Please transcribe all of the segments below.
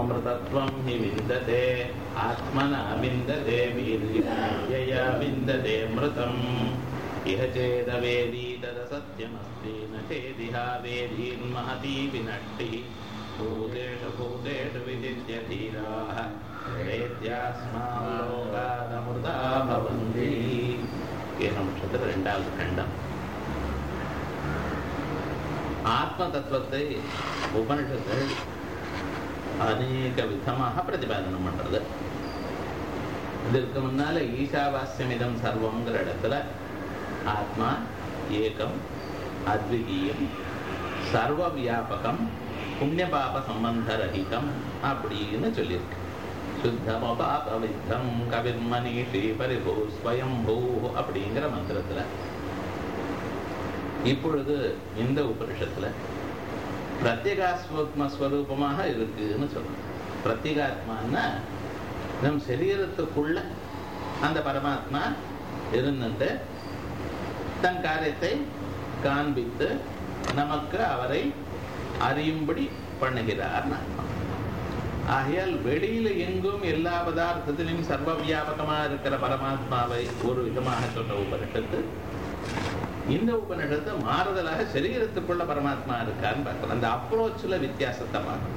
आत्मानमृतत्वं हि विन्दते आत्मना विन्दते वीर्यया विन्दते मृतम् इह चेदवेदी तदसत्यमस्ति न चेदिहा वेदीन्महती विनष्टिः भूतेषु भूतेषु विदित्य धीराः वेद्यास्मालोकादमृता भवन्ति ஏகம்சத்தில் ரெண்டாவது கண்டம் ஆத்ம தத்துவத்தை உபனிஷத்தில் அநேக விதமாக பிரதிபாதனம் பண்றது இதற்கு முன்னால ஈஷாவாஸ்யமிதம் சர்வங்கிற இடத்துல ஆத்மா ஏகம் அத்விதீயம் சர்வ வியாபகம் புண்ணிய பாப சம்பந்த ரஹிதம் அப்படின்னு சொல்லியிருக்கு சுத்தம பாப வித்தம் கவிர்மனிஷி பரிபூ ஸ்வயம்பூ அப்படிங்கிற மந்திரத்துல இப்பொழுது இந்த உபனிஷத்துல பிரத்யேகாஸ்வத்ம ஸ்வரூபமாக இருக்குன்னு சொல்லணும் பிரத்யேகாத்மான்னா நம் சரீரத்துக்குள்ள அந்த பரமாத்மா இருந்துட்டு தன் காரியத்தை காண்பித்து நமக்கு அவரை அறியும்படி பண்ணுகிறார் ஆகையால் வெளியில எங்கும் எல்லா பதார்த்தத்திலும் சர்வ வியாபகமா இருக்கிற பரமாத்மாவை ஒரு விதமாக சொன்ன உபனிஷத்து இந்த உபனிஷத்து மாறுதலாக சரீரத்துக்குள்ள பரமாத்மா இருக்கான்னு பார்க்கலாம் அந்த அப்ரோச்ல வித்தியாசத்தை பார்க்கணும்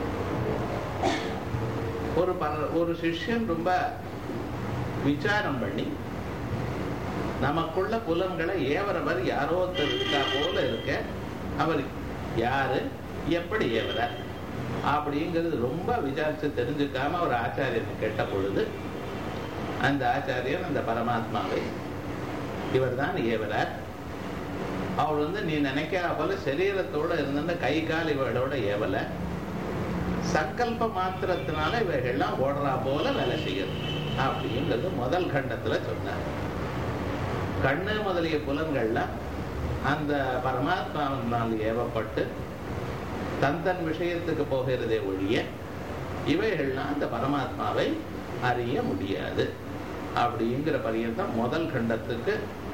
ஒரு பர ஒரு சிஷ்யன் ரொம்ப விசாரம் பண்ணி நமக்குள்ள புலன்களை ஏவரவர் யாரோ ஒருத்தர் இருக்கா போல இருக்க அவர் யாரு எப்படி ஏவரார் அப்படிங்கிறது ரொம்ப விசாரிச்சு தெரிஞ்சுக்காம ஒரு ஆச்சாரியன் கேட்ட பொழுது அந்த ஆச்சாரியன் அந்த பரமாத்மாவை இவர் தான் ஏவரார் அவள் வந்து நீ நினைக்கிறா போல சரீரத்தோட இருந்த கை கால் இவளோட ஏவல சங்கல்ப மாத்திரத்தினால இவைகள்லாம் ஓடுறா போல வேலை செய்யுது அப்படிங்கிறது முதல் கண்டத்துல சொன்னார் கண்ணு முதலிய புலன்கள்லாம் அந்த பரமாத்மாவினால் ஏவப்பட்டு தன் தன் விஷயத்துக்கு போகிறதே ஒழிய இவைகள்லாம் அந்த பரமாத்மாவை அறிய முடியாது அப்படிங்கிற பரியந்தம் முதல் கண்டத்துக்கு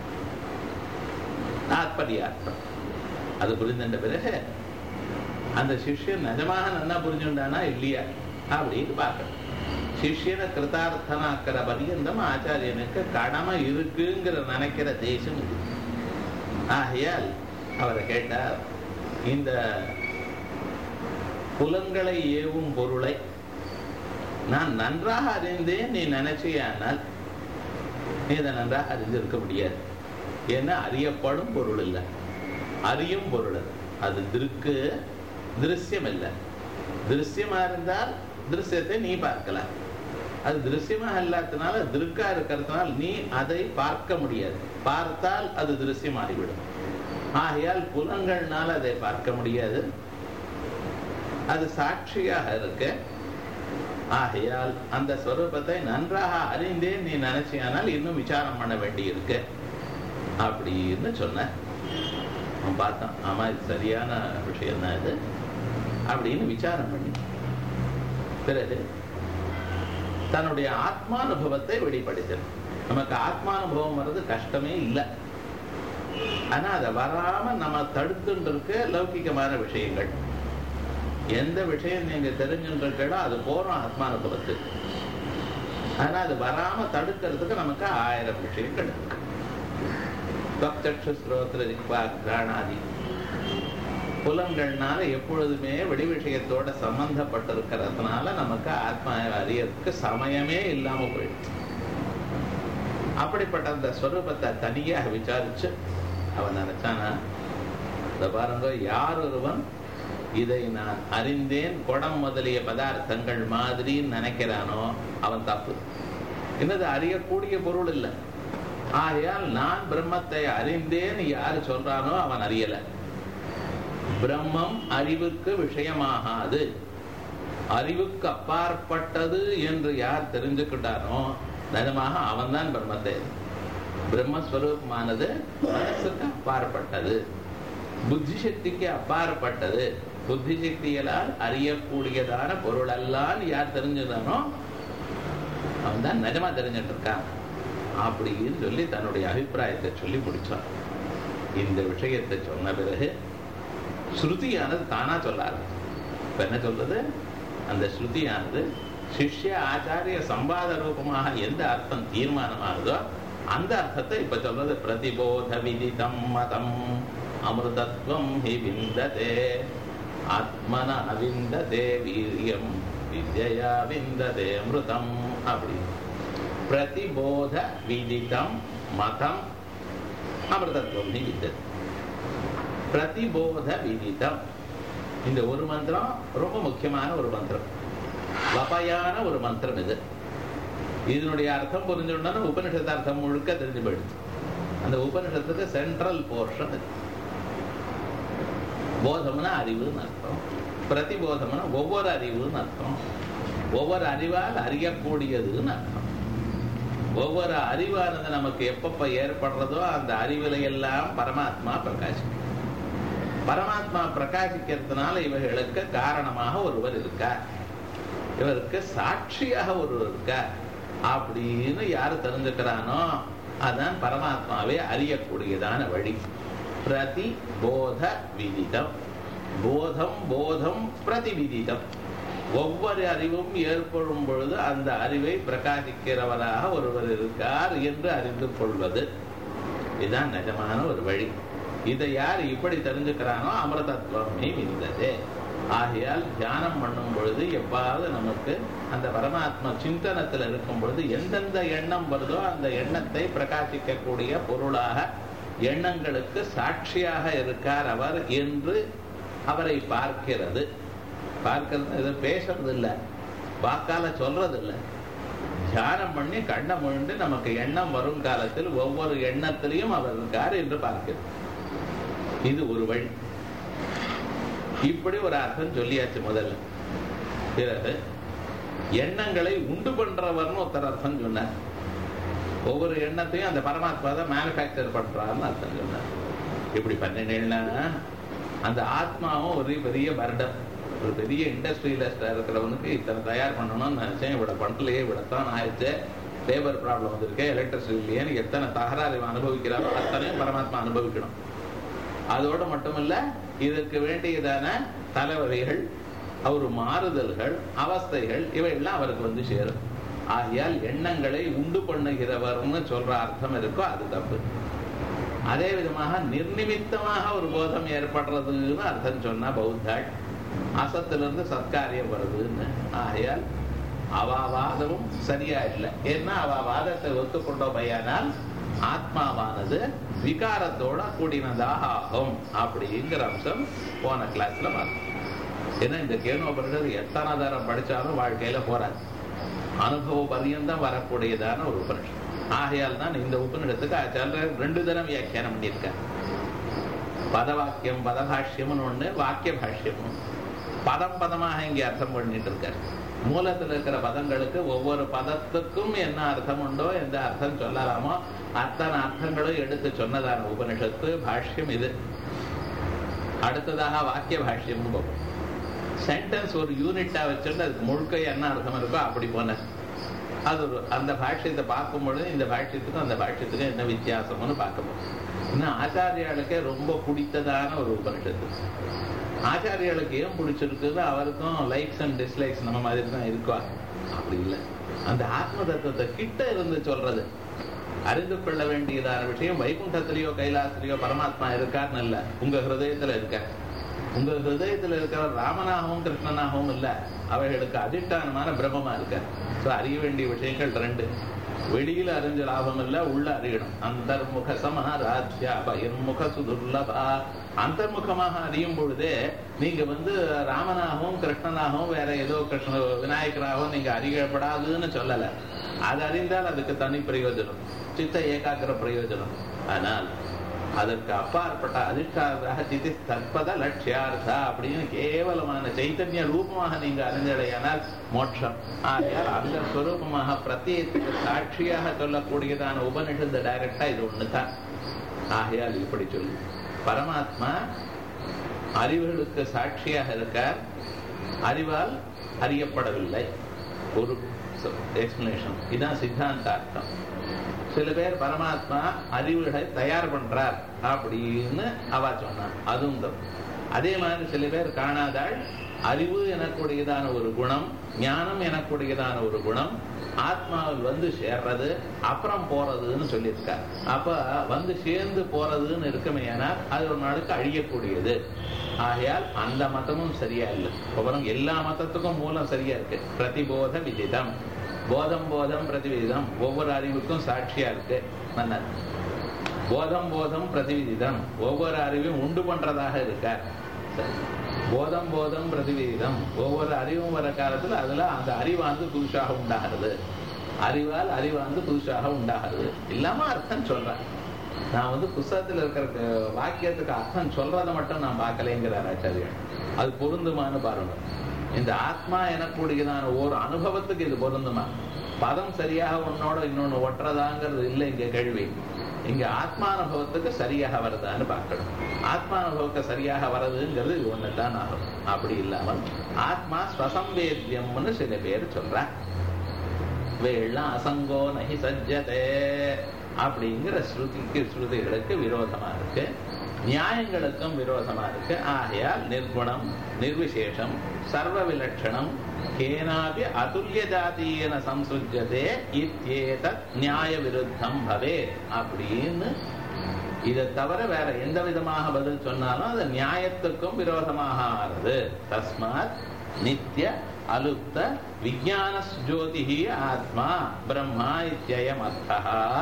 தாத்பரியார்த்தம் அது புரிந்த பிறகு அந்த சிஷ்யன் நிஜமாக நல்லா புரிஞ்சுட்டானா இல்லையா அப்படின்னு பார்க்கணும் சிஷ்யனை கிருதார்த்தனாக்கிற பரியந்தம் ஆச்சாரியனுக்கு கடமை இருக்குங்கிற நினைக்கிற தேசம் இது ஆகையால் அவரை கேட்டார் இந்த புலன்களை ஏவும் பொருளை நான் நன்றாக அறிந்தேன் நீ நினைச்சியானால் நீ இதை நன்றாக அறிந்திருக்க முடியாது ஏன்னா அறியப்படும் பொருள் இல்லை அறியும் பொருள் அது அது திருக்கு திருஷ்யம் இல்லை திருஷ்யமா இருந்தால் திருஷ்யத்தை நீ பார்க்கலாம் அது திருஷ்யமா இல்லாததுனால திருக்கா இருக்கிறதுனால நீ அதை பார்க்க முடியாது பார்த்தால் அது திருஷ்யமாகிவிடும் ஆகையால் புலன்கள்னால் அதை பார்க்க முடியாது அது சாட்சியாக இருக்க ஆகையால் அந்த ஸ்வரூபத்தை நன்றாக அறிந்தேன் நீ நினைச்சியானால் இன்னும் விசாரம் பண்ண வேண்டி இருக்கு அப்படின்னு சொன்ன அவன் பார்த்தான் ஆமா இது சரியான விஷயம் தான் இது அப்படின்னு விசாரம் பண்ணி பிறகு தன்னுடைய ஆத்மானுபவத்தை வெளிப்படுத்தணும் நமக்கு ஆத்மானுபவம் வர்றது கஷ்டமே இல்லை ஆனா அதை வராம நம்ம தடுத்துட்டு இருக்க லௌகிகமான விஷயங்கள் எந்த விஷயம் நீங்க தெரிஞ்சுட்டு இருக்கோ அது போறோம் ஆத்மானுபவத்துக்கு ஆனா அது வராம தடுக்கிறதுக்கு நமக்கு ஆயிரம் விஷயங்கள் இருக்கு தொக்தட்ச ஸ்ரோத்திர திக்வா கிராணாதி புலன்கள்னால எப்பொழுதுமே வெளி விஷயத்தோட சம்பந்தப்பட்டிருக்கிறதுனால நமக்கு ஆத்மா அறியறதுக்கு சமயமே இல்லாம போயிடுச்சு அப்படிப்பட்ட அந்த ஸ்வரூபத்தை தனியாக விசாரிச்சு அவன் நினைச்சானா இந்த பாருங்க யார் ஒருவன் இதை நான் அறிந்தேன் குடம் முதலிய பதார்த்தங்கள் மாதிரி நினைக்கிறானோ அவன் தப்பு என்னது அறியக்கூடிய பொருள் இல்லை ஆகையால் நான் பிரம்மத்தை அறிந்தேன் யாரு சொல்றானோ அவன் அறியல பிரம்மம் அறிவுக்கு விஷயமாகாது அறிவுக்கு அப்பாற்பட்டது என்று யார் தெரிஞ்சுக்கிட்டானோ நிஜமாக அவன் தான் பிரம்மத்தை பிரம்மஸ்வரூபமானது மனசுக்கு அப்பாற்பட்டது புத்தி சக்திக்கு அப்பாற்பட்டது புத்தி சக்திகளால் அறியக்கூடியதான பொருளெல்லாம் யார் தெரிஞ்சுதானோ அவன் தான் நிஜமா தெரிஞ்சிட்டு இருக்கான் அப்படின்னு சொல்லி தன்னுடைய அபிப்பிராயத்தை சொல்லி முடிச்சான் இந்த விஷயத்தை சொன்ன பிறகு ஸ்ருதியானது தானா சொல்ல ஆரம்பிச்சு இப்ப என்ன சொல்றது அந்த ஸ்ருதியானது சிஷ்ய ஆச்சாரிய சம்பாத ரூபமாக எந்த அர்த்தம் தீர்மானமாகுதோ அந்த அர்த்தத்தை இப்ப சொல்றது பிரதிபோத விதிதம் மதம் அமிர்தத்வம் ஹி விந்ததே ஆத்மன அவிந்ததே வீரியம் வித்யா விந்ததே அமிர்தம் அப்படி பிரதிபோத விதிதம் மதம் அமிர்தத்வம் ஹி விந்ததே பிரதிபோத விதிதம் இந்த ஒரு மந்திரம் ரொம்ப முக்கியமான ஒரு மந்திரம் வபையான ஒரு மந்திரம் இது இதனுடைய அர்த்தம் புரிஞ்சுடனா உபனிஷத்து அர்த்தம் முழுக்க தெரிஞ்சு போயிடுச்சு அந்த உபனிஷத்துக்கு சென்ட்ரல் போர்ஷன் இது போதம்னா அறிவுன்னு அர்த்தம் பிரதிபோதம்னா ஒவ்வொரு அறிவுன்னு அர்த்தம் ஒவ்வொரு அறிவால் அறியக்கூடியதுன்னு அர்த்தம் ஒவ்வொரு அறிவானது நமக்கு எப்பப்ப ஏற்படுறதோ அந்த அறிவுல எல்லாம் பரமாத்மா பிரகாசிக்கும் பரமாத்மா பிரகாசிக்கிறதுனால இவர்களுக்கு காரணமாக ஒருவர் இருக்கார் இவருக்கு சாட்சியாக ஒருவர் இருக்கார் அப்படின்னு யாரு தெரிஞ்சுக்கிறானோ அதான் பரமாத்மாவை அறியக்கூடியதான வழி பிரதி போத விதிதம் போதம் போதம் பிரதிவிதிதம் ஒவ்வொரு அறிவும் ஏற்படும் பொழுது அந்த அறிவை பிரகாசிக்கிறவராக ஒருவர் இருக்கார் என்று அறிந்து கொள்வது இதுதான் நிஜமான ஒரு வழி இதை யார் இப்படி தெரிஞ்சுக்கிறானோ அமிர்தத்துவமே இருந்தது ஆகையால் தியானம் பண்ணும் பொழுது எவ்வாறு நமக்கு அந்த பரமாத்மா சிந்தனத்தில் இருக்கும் பொழுது எந்தெந்த எண்ணம் வருதோ அந்த எண்ணத்தை பிரகாசிக்கக்கூடிய பொருளாக எண்ணங்களுக்கு சாட்சியாக இருக்கார் அவர் என்று அவரை பார்க்கிறது பார்க்கிறது இது பேசுறது இல்லை வாக்கால சொல்றது இல்லை தியானம் பண்ணி கண்ணை முழுண்டு நமக்கு எண்ணம் வரும் காலத்தில் ஒவ்வொரு எண்ணத்திலையும் அவர் இருக்கார் என்று பார்க்கிறது இது ஒரு வழி இப்படி ஒரு அர்த்தம் சொல்லியாச்சு முதல்ல பிறகு எண்ணங்களை உண்டு பண்றவர்னு ஒருத்தர் அர்த்தம் சொன்னார் ஒவ்வொரு எண்ணத்தையும் அந்த பரமாத்மா தான் மேனுஃபேக்சர் பண்றாருன்னு அர்த்தம் சொன்னார் இப்படி பண்ணினேன்னா அந்த ஆத்மாவும் ஒரு பெரிய பர்டன் ஒரு பெரிய இண்டஸ்ட்ரியலிஸ்டா இருக்கிறவனுக்கு இத்தனை தயார் பண்ணணும்னு நினைச்சேன் இவ்வளவு பண்ணலையே இவ்வளவுதான் ஆயிடுச்சு லேபர் ப்ராப்ளம் வந்திருக்கு எலக்ட்ரிசிட்டி இல்லையேன்னு எத்தனை தகராறு இவன் அனுபவிக்கிறாரோ அத்தனையும் பரமாத்மா அனுபவிக்கணும் அதோடு மட்டுமல்ல இதற்கு வேண்டியதான தலைவலிகள் அவர் மாறுதல்கள் அவஸ்தைகள் இவையெல்லாம் அவருக்கு வந்து சேரும் ஆகையால் எண்ணங்களை உண்டு பண்ணுகிறவர்னு சொல்ற அர்த்தம் இருக்கோ அது தப்பு அதே விதமாக நிர்நிமித்தமாக ஒரு போதம் ஏற்படுறதுன்னு அர்த்தம் சொன்னா பௌத்தாள் அசத்திலிருந்து சத்காரியம் வருதுன்னு ஆகையால் அவாவாதமும் சரியா இல்லை ஏன்னா அவ வாதத்தை ஒத்துக்கொண்டோம் பையானால் ஆத்மாவானது விகாரத்தோட கூடினதாக ஆகும் அப்படிங்கிற அம்சம் போன கிளாஸ்ல பார்த்தோம் ஏன்னா இந்த கேனோபரிடர் எத்தனை தரம் படிச்சாலும் வாழ்க்கையில போறாது அனுபவ பரியந்தம் வரக்கூடியதான ஒரு உபனிஷம் ஆகையால் தான் இந்த உபனிடத்துக்கு ஆச்சாரியர் ரெண்டு தரம் வியாக்கியானம் பண்ணியிருக்கார் பதவாக்கியம் பதபாஷ்யம்னு ஒண்ணு வாக்கிய பாஷ்யமும் பதம் பதமாக இங்கே அர்த்தம் பண்ணிட்டு இருக்காரு மூலத்தில் இருக்கிற பதங்களுக்கு ஒவ்வொரு பதத்துக்கும் என்ன அர்த்தம் உண்டோ எந்த அர்த்தம் சொல்லலாமோ அத்தனை அர்த்தங்களும் எடுத்து சொன்னதான உபனிஷத்து பாஷ்யம் இது அடுத்ததாக வாக்கிய பாஷ்யம் போகும் சென்டென்ஸ் ஒரு யூனிட்டா வச்சுட்டு அதுக்கு முழுக்க என்ன அர்த்தம் இருக்கோ அப்படி போன அது ஒரு அந்த பாஷ்யத்தை பார்க்கும் பொழுது இந்த பாஷ்யத்துக்கும் அந்த பாஷ்யத்துக்கும் என்ன வித்தியாசம்னு பார்க்கணும் இன்னும் ஆச்சாரியாளுக்கே ரொம்ப பிடித்ததான ஒரு உபனிஷத்து ஆச்சாரியாளுக்கு ஏன் பிடிச்சிருக்குது அவருக்கும் லைக்ஸ் அண்ட் டிஸ்லைக்ஸ் நம்ம மாதிரி தான் இருக்கா அப்படி இல்லை அந்த ஆத்ம தத்துவத்தை கிட்ட இருந்து சொல்றது அறிந்து கொள்ள வேண்டியதான விஷயம் வைகுண்டத்திலேயோ கைலாசத்திலேயோ பரமாத்மா இருக்காருன்னு இல்ல உங்க ஹிருதயத்துல இருக்க உங்க ஹிருதயத்துல இருக்கிறவர் ராமனாகவும் கிருஷ்ணனாகவும் இல்ல அவைகளுக்கு அதிஷ்டானமான பிரம்மமா இருக்க சோ அறிய வேண்டிய விஷயங்கள் ரெண்டு வெளியில அறிஞ்ச லாபம் இல்ல உள்ள அறியணும் அந்தர்முக சமராஜ்யா பகிர்முக சுதுர்லபா அந்தர்முகமாக அறியும் பொழுதே நீங்க வந்து ராமனாகவும் கிருஷ்ணனாகவும் வேற ஏதோ கிருஷ்ண விநாயகராகவும் நீங்க அறியப்படாதுன்னு சொல்லல அது அறிந்தால் அதுக்கு தனி பிரயோஜனம் சித்த ஏகாக்கிர பிரயோஜனம் ஆனால் அதற்கு அப்பாற்பட்ட அதிஷ்டாதாக சிதி தற்பத லட்சியார்த்தா அப்படின்னு கேவலமான சைத்தன்ய ரூபமாக நீங்க அறிஞ்சடையானால் மோட்சம் ஆகையால் அந்த ஸ்வரூபமாக பிரத்யேகத்துக்கு சாட்சியாக சொல்லக்கூடியதான உபனிஷத்து டைரக்டா இது ஒண்ணுதான் ஆகையால் இப்படி சொல்லு பரமாத்மா அறிவுகளுக்கு சாட்சியாக இருக்கார் அறிவால் அறியப்படவில்லை ஒரு எக்ஸ்பிளேஷன் இதுதான் சித்தாந்த அர்த்தம் சில பேர் பரமாத்மா அறிவுகளை தயார் பண்றார் அப்படின்னு அவ சொன்னான் அதுவும் தப்பு அதே மாதிரி சில பேர் காணாதாள் அறிவு எனக்கூடியதான ஒரு குணம் ஞானம் எனக்கூடியதான ஒரு குணம் ஆத்மாவில் வந்து சேர்றது அப்புறம் போறதுன்னு சொல்லியிருக்கார் அப்ப வந்து சேர்ந்து போறதுன்னு இருக்குமே ஆனால் அது ஒரு நாளுக்கு அழியக்கூடியது ஆகையால் அந்த மதமும் சரியா இல்லை அப்புறம் எல்லா மதத்துக்கும் மூலம் சரியா இருக்கு பிரதிபோத விதிதம் போதம் போதம் பிரதிவிதிதம் ஒவ்வொரு அறிவுக்கும் சாட்சியா இருக்கு நல்லா போதம் போதம் பிரதிவிதிதம் ஒவ்வொரு அறிவையும் உண்டு பண்றதாக இருக்கார் சரி. போதம் போதம் பிரதிவிதிதம் ஒவ்வொரு அறிவும் வர காலத்துல அதுல அந்த அறிவாந்து புதுசாக உண்டாகிறது அறிவால் அறிவாந்து புதுசாக உண்டாகிறது இல்லாம அர்த்தம் சொல்றேன் நான் வந்து புஸ்தகத்துல இருக்கிற க- வாக்கியத்துக்கு அர்த்தம் சொல்றதை மட்டும் நான் பார்க்கலைங்கிறார் ஆச்சாரியன் அது பொருந்துமான்னு பாருங்க இந்த ஆத்மா எனக்கூடியதான ஒரு அனுபவத்துக்கு இது பொருந்துமா பதம் சரியாக ஒன்னோட இன்னொன்னு ஒட்டுறதாங்கிறது இல்லை இங்க கேள்வி இங்க ஆத்மானுபவத்துக்கு சரியாக வருதான்னு பார்க்கணும் ஆத்மானுபவத்துக்கு சரியாக வர்றதுங்கிறது இது ஒண்ணுதான் ஆகும் அப்படி இல்லாமல் ஆத்மா ஸ்வசம்பேத்தியம்னு சில பேர் சொல்றாங்க வேள்லாம் அசங்கோ நகி சஜ்ஜதே அப்படிங்கிற ஸ்ருதிக்கு ஸ்ருதிகளுக்கு விரோதமா இருக்கு நியாயங்களுக்கும் விரோதமா இருக்கு ஆகையால் நிர்குணம் நிர்விசேஷம் சர்வ விலட்சணம் கேனாபி அதுல்ய ஜாதீயன சம்சுஜதே இத்யேதத் நியாய விருத்தம் பவே அப்படின்னு இதை தவிர வேற எந்த விதமாக பதில் சொன்னாலும் அது நியாயத்துக்கும் விரோதமாக ஆறுது தஸ்மாத் நித்திய அலுப்த விஜான ஜோதிஹி ஆத்மா பிரம்மா இத்தியம் அர்த்தா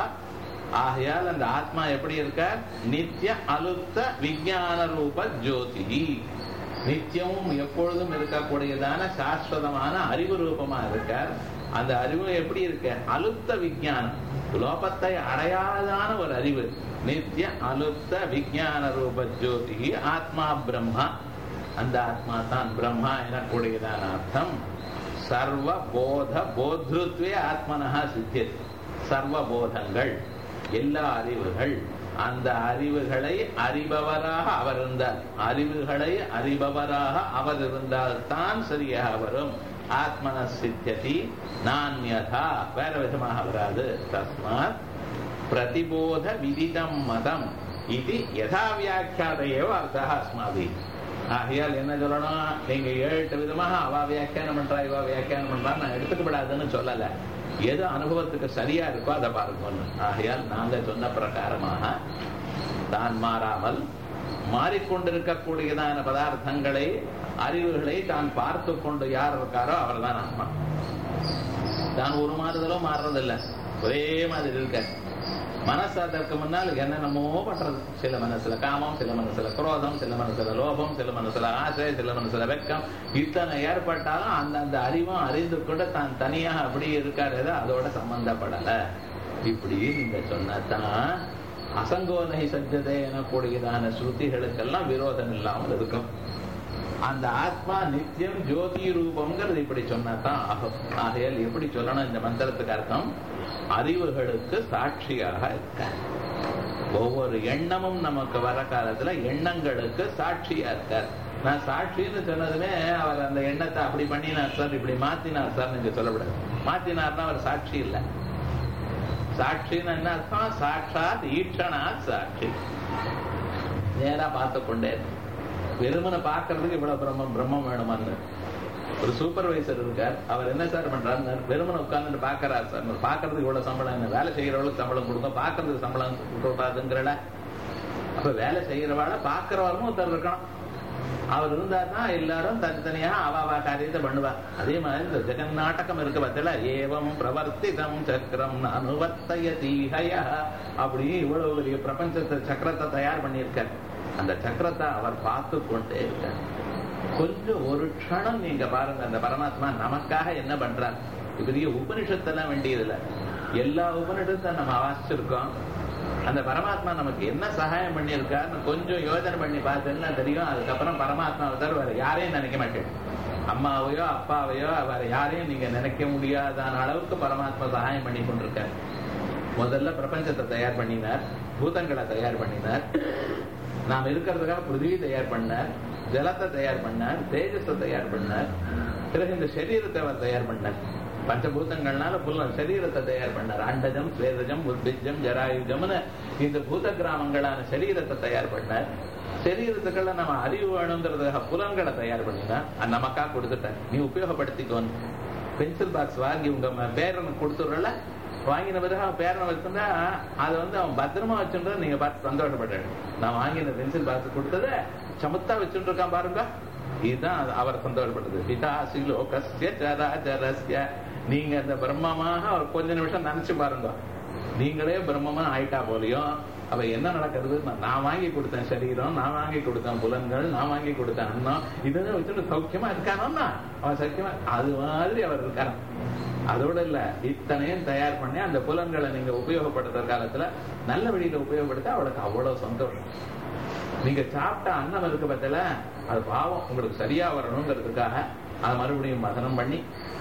ஆகையால் அந்த ஆத்மா எப்படி இருக்க நித்திய அலுப்த விஜான ரூப ஜோதிஹி நித்தியமும் எப்பொழுதும் இருக்கக்கூடியதான சாஸ்வதமான அறிவு ரூபமா இருக்கார் அந்த அறிவு எப்படி இருக்கு அலுப்த விஞ்ஞானம் லோபத்தை அடையாதான ஒரு அறிவு நித்திய அலுப்த விஞ்ஞான ரூப ஜோதி ஆத்மா பிரம்மா அந்த ஆத்மா தான் பிரம்மா எனக்கூடியதான அர்த்தம் சர்வ போத போத்ருத்வே ஆத்மனஹா சித்தியது சர்வ போதங்கள் எல்லா அறிவுகள் அந்த அறிவுகளை அறிபவராக அவர் இருந்தார் அறிவுகளை அறிபவராக அவர் இருந்தால் தான் சரியாக வரும் ஆத்மன சித்தியதி நான்யதா வேற விதமாக வராது தஸ்மாத் பிரதிபோத விதிதம் மதம் இது யதா வியாக்கியாதையோ அர்த்தா அஸ்மாதி ஆகையால் என்ன சொல்லணும் நீங்க ஏழு விதமாக அவ வியாக்கியானம் பண்றா இவ வியாக்கியானம் பண்றா நான் எடுத்துக்கப்படாதுன்னு சொல்லல எது அனுபவத்துக்கு சரியா இருக்கோ அதை பாருங்க ஆகையால் நாங்க சொன்ன பிரகாரமாக தான் மாறாமல் மாறிக்கொண்டிருக்கக்கூடியதான பதார்த்தங்களை அறிவுகளை தான் பார்த்து கொண்டு யார் இருக்காரோ அவர் தான் ஆத்மா தான் ஒரு மாறுதலும் மாறுறதில்ல ஒரே மாதிரி இருக்க மனசு அதற்கு முன்னால் என்னென்னமோ பண்றது சில மனசுல காமம் சில மனசுல குரோதம் சில மனசுல லோபம் சில மனசுல ஆசை சில மனசுல வெக்கம் இத்தனை ஏற்பட்டாலும் அந்தந்த அறிவும் அறிந்து கொண்டு தான் தனியாக அப்படியே இருக்காரு அதோட சம்பந்தப்படல இப்படி நீங்க சொன்னதான் அசங்கோனகி சஜ்ஜதை எனக்கூடியதான ஸ்ருதிகளுக்கெல்லாம் விரோதம் இல்லாமல் இருக்கும் அந்த ஆத்மா நித்தியம் ஜோதி ரூபம்ங்கிறது இப்படி சொன்னதான் ஆகும் ஆகையால் எப்படி சொல்லணும் இந்த மந்திரத்துக்கு அர்த்தம் அறிவுகளுக்கு சாட்சியாக இருக்க ஒவ்வொரு எண்ணமும் நமக்கு வர காலத்துல எண்ணங்களுக்கு சாட்சியா இருக்கார் நான் சாட்சின்னு சொன்னதுமே அவர் அந்த எண்ணத்தை அப்படி பண்ணினார் சார் இப்படி மாத்தினார் சார் நீங்க சொல்லக்கூடாது மாத்தினார்னா அவர் சாட்சி இல்லை சாட்சின்னு என்ன அர்த்தம் சாட்சாத் ஈட்சணாத் சாட்சி நேரா பார்த்து கொண்டே வெறுமனை பார்க்கறதுக்கு இவ்வளவு பிரம்மம் பிரம்மம் வேணுமான்னு ஒரு சூப்பர்வைசர் இருக்கார் அவர் என்ன சார் பண்றாரு வெறுமனை உட்கார்ந்துட்டு பாக்குறாரு சார் பாக்குறதுக்கு இவ்வளவு சம்பளம் என்ன வேலை செய்யறவளுக்கு சம்பளம் கொடுங்க பாக்குறதுக்கு சம்பளம் கொடுக்காதுங்கிறல அப்ப வேலை செய்யறவாள பாக்குறவரும் ஒருத்தர் இருக்கணும் அவர் இருந்தாருன்னா எல்லாரும் தனித்தனியா அவாவா காரியத்தை பண்ணுவா அதே மாதிரி இந்த ஜெகன் நாடகம் இருக்கு பார்த்தல ஏவம் பிரவர்த்திதம் சக்கரம் அனுவர்த்தய தீஹய அப்படி இவ்வளவு பெரிய பிரபஞ்சத்தை சக்கரத்தை தயார் பண்ணியிருக்கார் அந்த சக்கரத்தை அவர் பார்த்து கொண்டே இருக்கார் கொஞ்சம் ஒரு க்ஷணம் நீங்க பாருங்க அந்த பரமாத்மா நமக்காக என்ன பண்றார் பெரிய உபனிஷத்தெல்லாம் வேண்டியதில்லை எல்லா உபனிஷத்தை நம்ம வாசிச்சிருக்கோம் அந்த பரமாத்மா நமக்கு என்ன சகாயம் பண்ணியிருக்காருன்னு கொஞ்சம் யோசனை பண்ணி பார்த்தேன்னா தெரியும் அதுக்கப்புறம் பரமாத்மாவை தவிர வேற யாரையும் நினைக்க மாட்டேன் அம்மாவையோ அப்பாவையோ வேற யாரையும் நீங்க நினைக்க முடியாதான அளவுக்கு பரமாத்மா சகாயம் பண்ணி கொண்டிருக்காரு முதல்ல பிரபஞ்சத்தை தயார் பண்ணினார் பூதங்களை தயார் பண்ணினார் நாம் இருக்கிறதுக்காக பிருத்திவி தயார் பண்ணார் ஜலத்தை தயார் பண்ணார் தேஜஸை தயார் பண்ணார் பிறகு இந்த சரீரத்தை அவர் தயார் பண்ணார் பஞ்சபூதங்கள்னால புல்ல சரீரத்தை தயார் பண்ணார் அண்டஜம் ஸ்வேதஜம் உத்பிஜம் ஜராயுஜம்னு இந்த பூத கிராமங்களான சரீரத்தை தயார் பண்ணார் சரீரத்துக்குள்ள நம்ம அறிவு வேணுங்கிறதுக்காக புலன்களை தயார் பண்ணினா அது நமக்கா கொடுத்துட்டேன் நீ உபயோகப்படுத்திக்கோன்னு பென்சில் பாக்ஸ் வாங்கி உங்க ம- பேரனுக்கு கொடுத்துடுறல வாங்கின பிறகு அவன் பேரனை வச்சிருந்தா அதை வந்து அவன் பத்திரமா வச்சுன்றத நீங்க பார்த்து சந்தோஷப்பட்டாரு நான் வாங்கின பென்சில் பாக்ஸ் கொடுத்ததை சமத்தா வச்சுட்டு இருக்கான் பாருங்க இதுதான் அது அவர் சந்தோஷப்பட்டது பிதாசி லோகஸ்ய சராச்சரஸ்ய நீங்க அந்த பிரம்மமாக ஒரு கொஞ்ச நிமிஷம் நினைச்சு பாருங்க நீங்களே பிரம்மமா ஆயிட்டா போலையும் அவ என்ன நடக்கிறது நான் வாங்கி கொடுத்தேன் சரீரம் நான் வாங்கி கொடுத்தேன் புலன்கள் நான் வாங்கி கொடுத்தேன் அண்ணம் இதெல்லாம் வச்சுட்டு சௌக்கியமா இருக்கானா அவன் சௌக்கியமா அது மாதிரி அவர் இருக்காராம் அதோட இல்ல இத்தனையும் தயார் பண்ணி அந்த புலன்களை நீங்க உபயோகப்படுத்துற காலத்துல நல்ல வழியில உபயோகப்படுத்த அவளுக்கு அவ்வளவு சந்தோஷம் நீங்க சாப்பிட்ட அன்னம் இருக்கு பத்தில அது பாவம் உங்களுக்கு சரியா வரணுங்கிறதுக்காக அதை மறுபடியும் மதனம் பண்ணி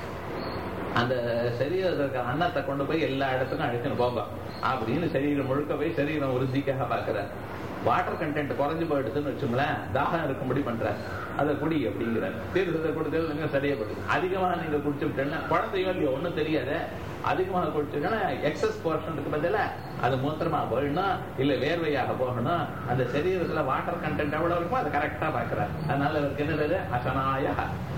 அந்த சரீரத்தில் இருக்கிற அன்னத்தை கொண்டு போய் எல்லா இடத்துக்கும் அழைச்சுன்னு போங்க அப்படின்னு சரீரம் முழுக்க போய் சரீரம் உறுதிக்காக பாக்குறார் வாட்டர் கண்டென்ட் குறைஞ்சு போயிடுதுன்னு வச்சுங்களேன் தாகம் இருக்கும்படி பண்றார் அதை குடி அப்படிங்கிறார் தீர்த்தத்தை கொடுத்தது நீங்க சரியாப்படுது அதிகமாக நீங்க குடிச்சு விட்டேன்னா குழந்தையோ இல்லையோ ஒன்றும் தெரியாது அதிகமாக குடிச்சுட்டா எக்ஸஸ் போர்ஷனுக்கு பதிலா அது மூத்திரமா போயிடணும் இல்ல வேர்வையாக போகணும் அந்த சரீரத்துல வாட்டர் கண்டென்ட் எவ்வளவு இருக்குமோ அதை கரெக்டா பாக்குறாரு அதனால அவருக்கு என்னது அசனாய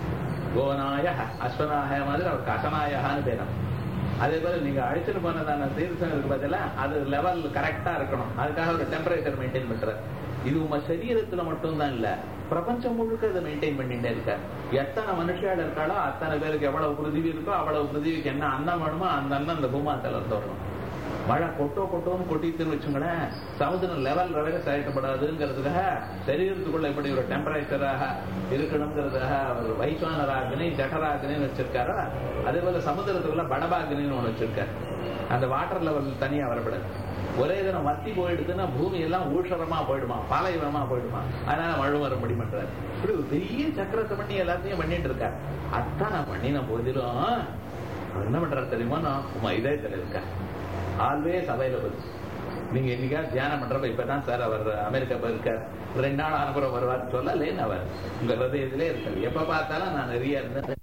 கோனாய அஸ்வனாய மாதிரி அவருக்கு அசனாயகான்னு பேரும் அதே போல நீங்க அழைச்சிட்டு போனதான தீர்த்தம் இருக்கு பதிலா அது லெவல் கரெக்டா இருக்கணும் அதுக்காக ஒரு டெம்பரேச்சர் மெயின்டைன் பண்றாரு இது உங்க சரீரத்துல மட்டும்தான் இல்ல பிரபஞ்சம் முழுக்க இதை மெயின்டைன் பண்ணிட்டே இருக்க எத்தனை மனுஷியால் இருக்காளோ அத்தனை பேருக்கு எவ்வளவு பிருதிவி இருக்கோ அவ்வளவு பிருதிவிக்கு என்ன அன்னம் வேணுமோ அந்த அன்னம் அந்த பூமாத்தில இருந்து வரணும் மழை கொட்டோ கொட்டோன்னு கொட்டிட்டுன்னு வச்சுங்களேன் சமுதிரம் லெவல் வரைய செயல்படாதுங்கிறதுக்காக சரீரத்துக்குள்ள இப்படி ஒரு டெம்பரேச்சராக இருக்கணுங்கிறதுக்காக அவர் வைஸ்வானராகினி ஜடராகினின்னு வச்சிருக்காரோ அதே போல சமுதிரத்துக்குள்ள படபாகினின்னு ஒண்ணு வச்சிருக்காரு அந்த வாட்டர் லெவல் தனியா வரப்படாது ஒரே தினம் வத்தி போயிடுதுன்னா பூமி எல்லாம் ஊஷரமா போயிடுமா பாலைவனமா போயிடுமா அதனால மழை வரும்படி பண்றாரு இப்படி ஒரு பெரிய சக்கரத்தை பண்ணி எல்லாத்தையும் பண்ணிட்டு இருக்காரு அதான் நான் பண்ணின போதிலும் அவர் என்ன பண்றாரு தெரியுமா நான் உமா இதயத்துல இருக்கேன் ஆல்வேஸ் அவைலபிள் நீங்க என்னைக்கா தியானம் பண்றப்ப இப்பதான் சார் அவர் அமெரிக்கா போயிருக்கார் ரெண்டு நாள் அனுப்புறம் வருவார் சொல்லலேன்னு அவர் உங்க ஹதயத்திலே இருக்காரு எப்ப பார்த்தாலும் நான் நிறைய இருந்தேன்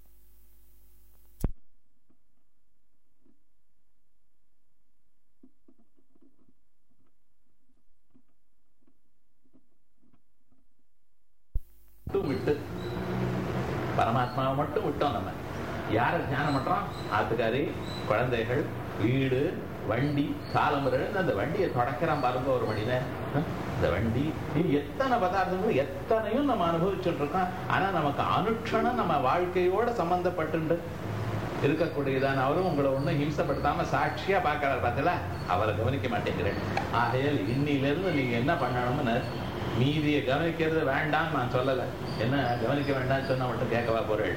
மட்டும் விட்டு பரமாத்மாவை மட்டும் விட்டோம் நம்ம யார தியானம் பண்றோம் ஆத்துக்காரி குழந்தைகள் வீடு வண்டி காலம் எழுந்து அந்த வண்டியை தொடக்கிறான் பாருங்க ஒரு மனிதன் அஹ், இந்த வண்டி நீ எத்தனை பதார்த்தங்கள் எத்தனையும் நம்ம அனுபவிச்சுட்டு இருக்கோம் ஆனா நமக்கு அனுட்சணம் நம்ம வாழ்க்கையோட சம்பந்தப்பட்டு இருக்கக்கூடியதான் அவரும் உங்களை ஒண்ணும் ஹிம்சப்படுத்தாம சாட்சியா பார்க்கறாரு பார்த்தல அவரை கவனிக்க மாட்டேங்கிறேன் ஆகையால் இன்னிலிருந்து நீங்க என்ன பண்ணணும்னு மீதியை கவனிக்கிறது வேண்டாம் நான் சொல்லல என்ன கவனிக்க வேண்டாம்னு சொன்னா மட்டும் கேட்கவா போறேன்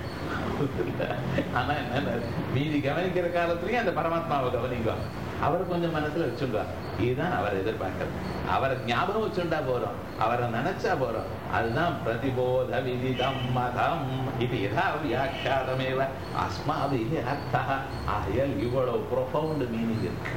ஆனா என்ன மீதி கவனிக்கிற காலத்துலயும் அந்த பரமாத்மாவை கவனிங்க அவர் கொஞ்சம் மனசுல வச்சுங்க இதுதான் அவர் எதிர்பார்க்கிறது அவரை ஞாபகம் வச்சுண்டா போறோம் அவரை நினைச்சா போறோம் அதுதான் பிரதிபோத விதிதம் மதம் இது யதா வியாக்கியாதமேவ அஸ்மாபிஹி அர்த்தா ஆகையால் இவ்வளவு ப்ரொஃபவுண்ட் மீனிங் இருக்கு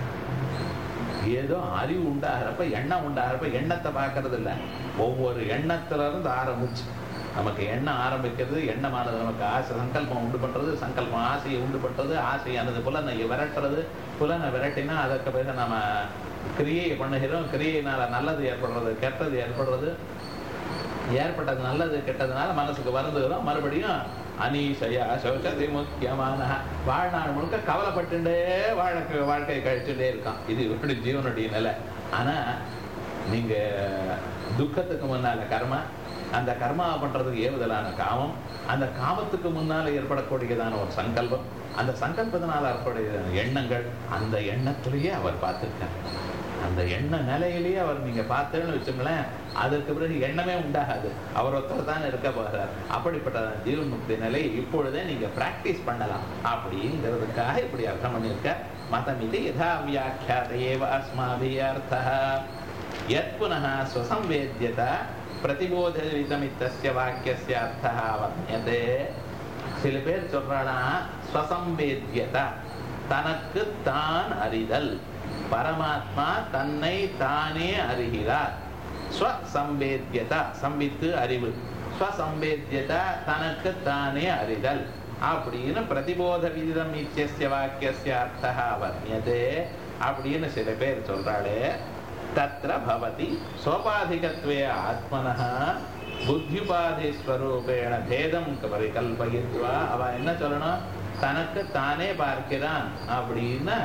ஏதோ அறிவு உண்டாகிறப்ப எண்ணம் உண்டாகிறப்ப எண்ணத்தை பார்க்கறது இல்ல ஒவ்வொரு எண்ணத்துல இருந்து ஆரம்பிச்சு நமக்கு எண்ணம் ஆரம்பிக்கிறது எண்ணமானது நமக்கு ஆசை சங்கல்பம் உண்டு பண்றது சங்கல்பம் ஆசையை உண்டு பண்றது ஆசையானது புலனை விரட்டுறது புலனை விரட்டினா அதற்கு பிறகு நம்ம கிரியை பண்ணுகிறோம் கிரியையினால நல்லது ஏற்படுறது கெட்டது ஏற்படுறது ஏற்பட்டது நல்லது கெட்டதுனால மனசுக்கு வருந்துகிறோம் மறுபடியும் அனீசையா சௌச்சதி முக்கியமான வாழ்நாள் முழுக்க கவலைப்பட்டுட்டே வாழ்க்கை வாழ்க்கையை கழிச்சுட்டே இருக்கான் இது இப்படி ஜீவனுடைய நிலை ஆனா நீங்க துக்கத்துக்கு முன்னால கர்மா அந்த கர்மாவை பண்றதுக்கு ஏவுதலான காமம் அந்த காமத்துக்கு முன்னால ஏற்படக்கூடியதான ஒரு சங்கல்பம் அந்த சங்கல்பத்தினால ஏற்படைய எண்ணங்கள் அந்த எண்ணத்திலேயே அவர் பார்த்திருக்கார் அந்த எண்ண நிலையிலேயே அவர் நீங்க பார்த்தேன்னு வச்சுங்களேன் அதற்கு பிறகு எண்ணமே உண்டாகாது அவர் ஒருத்தர் தான் இருக்க போகிறார் அப்படிப்பட்ட ஜீவன் முக்தி நிலையை இப்பொழுதே நீங்க பிராக்டிஸ் பண்ணலாம் அப்படிங்கிறதுக்காக இப்படி அர்த்தம் பண்ணியிருக்க மதம் இது யதா வியாக்கியாதையேவ அஸ்மாபி அர்த்தா யத் புனः स्वसंवेद्यत பிரதிபோதிதமித்தஸ்ய வாக்கியஸ்ய அர்த்தः வர்ணியதே சில பேர் சொல்றானா ஸ்வசம்பேத்தியத தனக்கு தான் அறிதல் பரமாத்மா தன்னை தானே அறிகிறார் ஸ்வசம்பேத்தியத சம்பித்து அறிவு ஸ்வசம்பேத்தியத தனக்கு தானே அறிதல் அப்படின்னு பிரதிபோத விதிதம் இத்தியஸ்ய வாக்கியஸ்ய அர்த்தः வர்ணியதே அப்படின்னு சில பேர் சொல்றாளே தத்ர பவதி சோபாதிகத்வே ஆத்மனः புத்தியுபாதி ஸ்வரூபேண பேதம் பரிகல்பயித்வா அவ என்ன சொல்லணும் தனக்கு தானே பார்க்கிறான் அப்படின்னா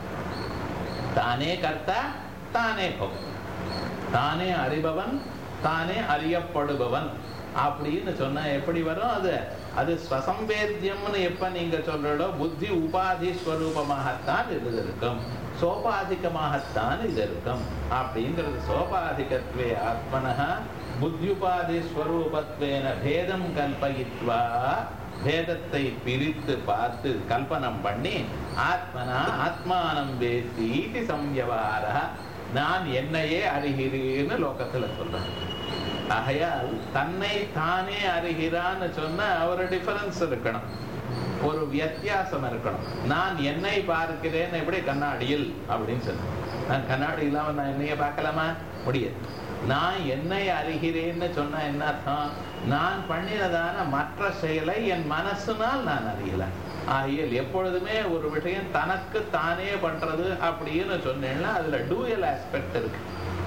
தானே கர்த்தா தானே பவன் தானே அறிபவன் தானே அறியப்படுபவன் அப்படின்னு சொன்னா எப்படி வரும் அது அது ஸ்வசம்பேத்தியம்னு எப்ப நீங்க சொல்றோ புத்தி உபாதி ஸ்வரூபமாகத்தான் இது இருக்கும் சோபாதிகமாகத்தான் இது இருக்கும் அப்படிங்கிறது சோபாதிகத்வே ஆத்மனः புத்தியுபாதி ஸ்வரூபத்வேன பேதம் கல்பயித்வா பேதத்தை பிரித்து பார்த்து கல்பனம் பண்ணி ஆத்மனா ஆத்மானம் வேத்தி இது சம்யவார நான் என்னையே அறிகிறேன்னு லோகத்துல சொல்றேன் ஆகையால் தன்னை தானே அறிகிறான்னு சொன்னா ஒரு டிஃபரன்ஸ் இருக்கணும் ஒரு வித்தியாசம் இருக்கணும் நான் என்னை பார்க்கிறேன் எப்படி கண்ணாடியில் அப்படின்னு சொன்னேன் நான் கண்ணாடி இல்லாம நான் என்னைய பார்க்கலாமா முடியாது நான் என்னை அறிகிறேன்னு சொன்னா என்ன அர்த்தம் நான் பண்ணினதான மற்ற செயலை என் மனசுனால் நான் அறியல ஆகியல் எப்பொழுதுமே ஒரு விஷயம் தனக்கு தானே பண்றது அப்படின்னு சொன்னேன்னா அதுல டூயல் ஆஸ்பெக்ட் இருக்கு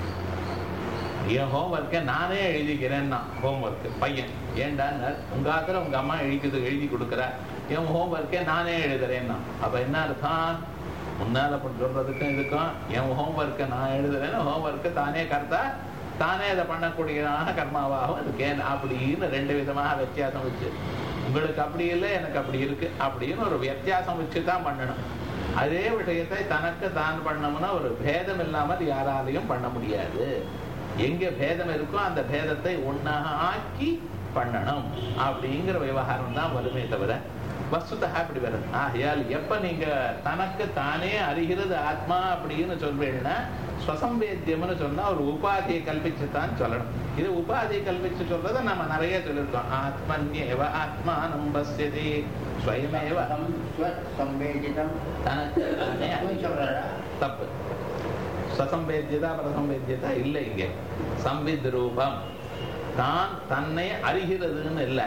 என் ஹோம்ஒர்க்கை நானே எழுதிக்கிறேன்னா ஹோம்ஒர்க் பையன் ஏன்டா உங்க ஆத்திர உங்க அம்மா எழுதிக்கிறது எழுதி கொடுக்குற என் ஹோம்ஒர்க்கே நானே எழுதுறேன்னா அப்ப என்ன அர்த்தம் முன்னால சொல்றதுக்கும் இதுக்கும் என் ஹோம்ஒர்க்கை நான் எழுதுறேன்னு ஹோம்ஒர்க்கு தானே கர்த்தா தானே அதை பண்ணக்கூடியதான கர்மாவாகவும் இருக்கேன் அப்படின்னு ரெண்டு விதமாக வித்தியாசம் வச்சு உங்களுக்கு அப்படி இல்லை எனக்கு அப்படி இருக்கு அப்படின்னு ஒரு வித்தியாசம் வச்சு தான் பண்ணணும் அதே விஷயத்தை தனக்கு தான் பண்ணோம்னா ஒரு பேதம் இல்லாமல் யாராலையும் பண்ண முடியாது எங்க பேதம் இருக்கோ அந்த பேதத்தை ஒன்னாக ஆக்கி பண்ணணும் அப்படிங்கிற விவகாரம் தான் வருமே தவிர வஸ்துதா அப்படி வரும் ஆகையால் எப்ப நீங்க தனக்கு தானே அறிகிறது ஆத்மா அப்படின்னு சொல்வீங்கன்னா ஸ்வசம்பேத்தியம்னு சொன்னா ஒரு உபாதியை கல்பிச்சுதான் சொல்லணும் இது உபாதியை கல்பிச்சு சொல்றதை நம்ம நிறைய சொல்லியிருக்கோம் ஆத்மன்யேவ ஆத்மா நம்பஸ்யதி ஸ்வயமேவ சம்பேதிதம் தனக்கு தானே சொல்றா தப்பு சசம்பேத்தியதா பிரசம்பேத்தியதா இல்லை இங்க சம்வித் ரூபம் தான் தன்னை அறிகிறதுன்னு இல்லை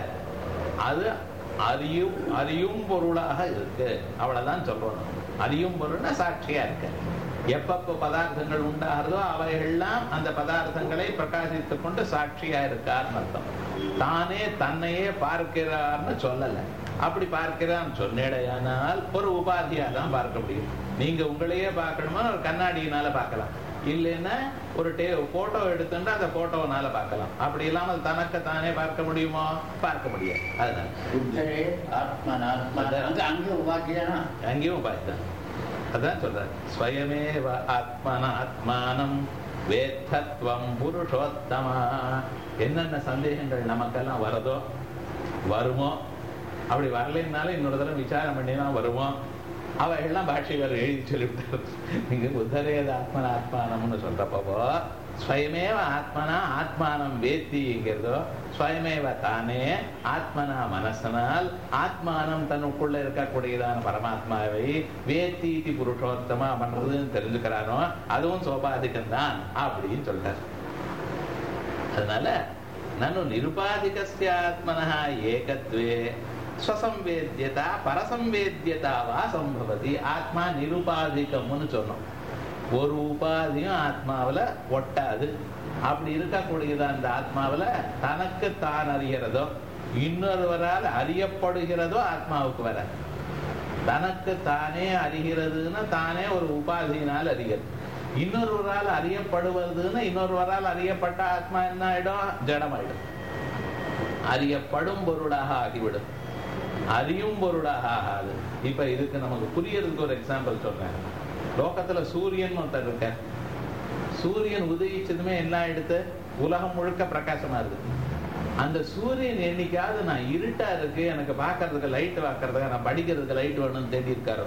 அது அறியும் அறியும் பொருளாக இருக்கு அவ்வளவுதான் சொல்லணும் அறியும் பொருள்னா சாட்சியா இருக்கு எப்பப்ப பதார்த்தங்கள் உண்டாகிறதோ அவைகள்லாம் அந்த பதார்த்தங்களை பிரகாசித்துக் கொண்டு சாட்சியா இருக்கார்னு அர்த்தம் தானே தன்னையே பார்க்கிறார்னு சொல்லல அப்படி பார்க்கிறான்னு சொன்னேடையானால் ஒரு உபாதியா தான் பார்க்க முடியும் நீங்க உங்களையே பார்க்கணுமா ஒரு கண்ணாடியினால பார்க்கலாம் இல்லைன்னா ஒரு டே போட்டோ எடுத்துட்டு அந்த போட்டோனால பார்க்கலாம் அப்படி இல்லாமல் தனக்கு தானே பார்க்க முடியுமோ பார்க்க முடியாது அதனால புத்தரே ஆத்மன் ஆத்மன் அங்க அங்க உபாதிதானா அங்கேயும் பார்த்தேன் அதான் சொல்றேன் ஸ்வயமேவ ஆத்மன ஆத்மானம் வேத்தத்வம் புருஷோத்தமா என்னென்ன சந்தேகங்கள் நமக்கெல்லாம் வரதோ வருமோ அப்படி வரலைன்னாலும் இன்னொரு தடவை விசாரம் பண்ணினா வருமோ அவைகள்லாம் பாஷைகள் எழுதி சொல்லிவிட்டார் நீங்க புத்தரேத ஆத்மன ஆத்மானம்னு சொல்றப்போ ஸ்வயமேவ ஆத்மனா ஆத்மானம் வேத்திங்கிறதோ ஸ்வயமேவ தானே ஆத்மனா மனசனால் ஆத்மானம் தன்னுக்குள்ள இருக்கக்கூடியதான பரமாத்மாவை வேத்தி இதி புருஷோத்தமா பண்றதுன்னு தெரிஞ்சுக்கிறானோ அதுவும் சோபாதிகம் தான் அப்படின்னு சொல்றார் அதனால நனு நிருபாதிகஸ்ய ஆத்மனः ஏகத்வே ஸ்வசம்வேத்யதா பரசம்வேத்யதா வா சம்பவதி ஆத்மா நிருபாதிகம்னு சொன்னோம் ஒரு உபாதியும் ஆத்மாவுல ஒட்டாது அப்படி இருக்கக்கூடியது அந்த ஆத்மாவுல தனக்கு தான் அறிகிறதோ இன்னொருவரால் அறியப்படுகிறதோ ஆத்மாவுக்கு வர தனக்கு தானே அறிகிறதுன்னா தானே ஒரு உபாதியினால் அறிகிறது இன்னொருவரால் அறியப்படுவதுன்னு இன்னொருவரால் அறியப்பட்ட ஆத்மா என்ன ஆயிடும் ஜடமாயிடும் அறியப்படும் பொருளாக ஆகிவிடும் அறியும் பொருளாக ஆகாது இப்ப இதுக்கு நமக்கு புரியறதுக்கு ஒரு எக்ஸாம்பிள் சொல்றேன் லோகத்துல சூரியன் ஒருத்தர் இருக்க சூரியன் உதயிச்சதுமே என்ன ஆயிடுத்து உலகம் முழுக்க பிரகாசமா இருக்கு அந்த சூரியன் என்னைக்காவது நான் இருட்டா இருக்கு எனக்கு பார்க்கறதுக்கு லைட் பார்க்கறதுக்கு நான் படிக்கிறதுக்கு லைட் வேணும்னு தேடி இருக்காரு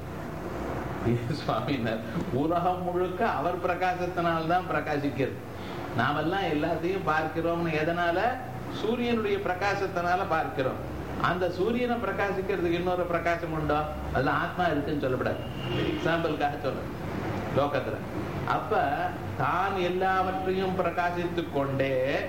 சுவாமினர் உலகம் முழுக்க அவர் பிரகாசத்தினால்தான் பிரகாசிக்கிறது நாமெல்லாம் எல்லாத்தையும் பார்க்கிறோம்னு எதனால சூரியனுடைய பிரகாசத்தினால பார்க்கிறோம் அந்த சூரியனை பிரகாசிக்கிறதுக்கு இன்னொரு பிரகாசம் உண்டோ அதுல ஆத்மா இருக்குன்னு சொல்லப்படாது எக்ஸாம்பிளுக்காக சொல்றேன் லோகத்துல அப்ப தான் எல்லாவற்றையும் பிரகாசித்து கொண்டே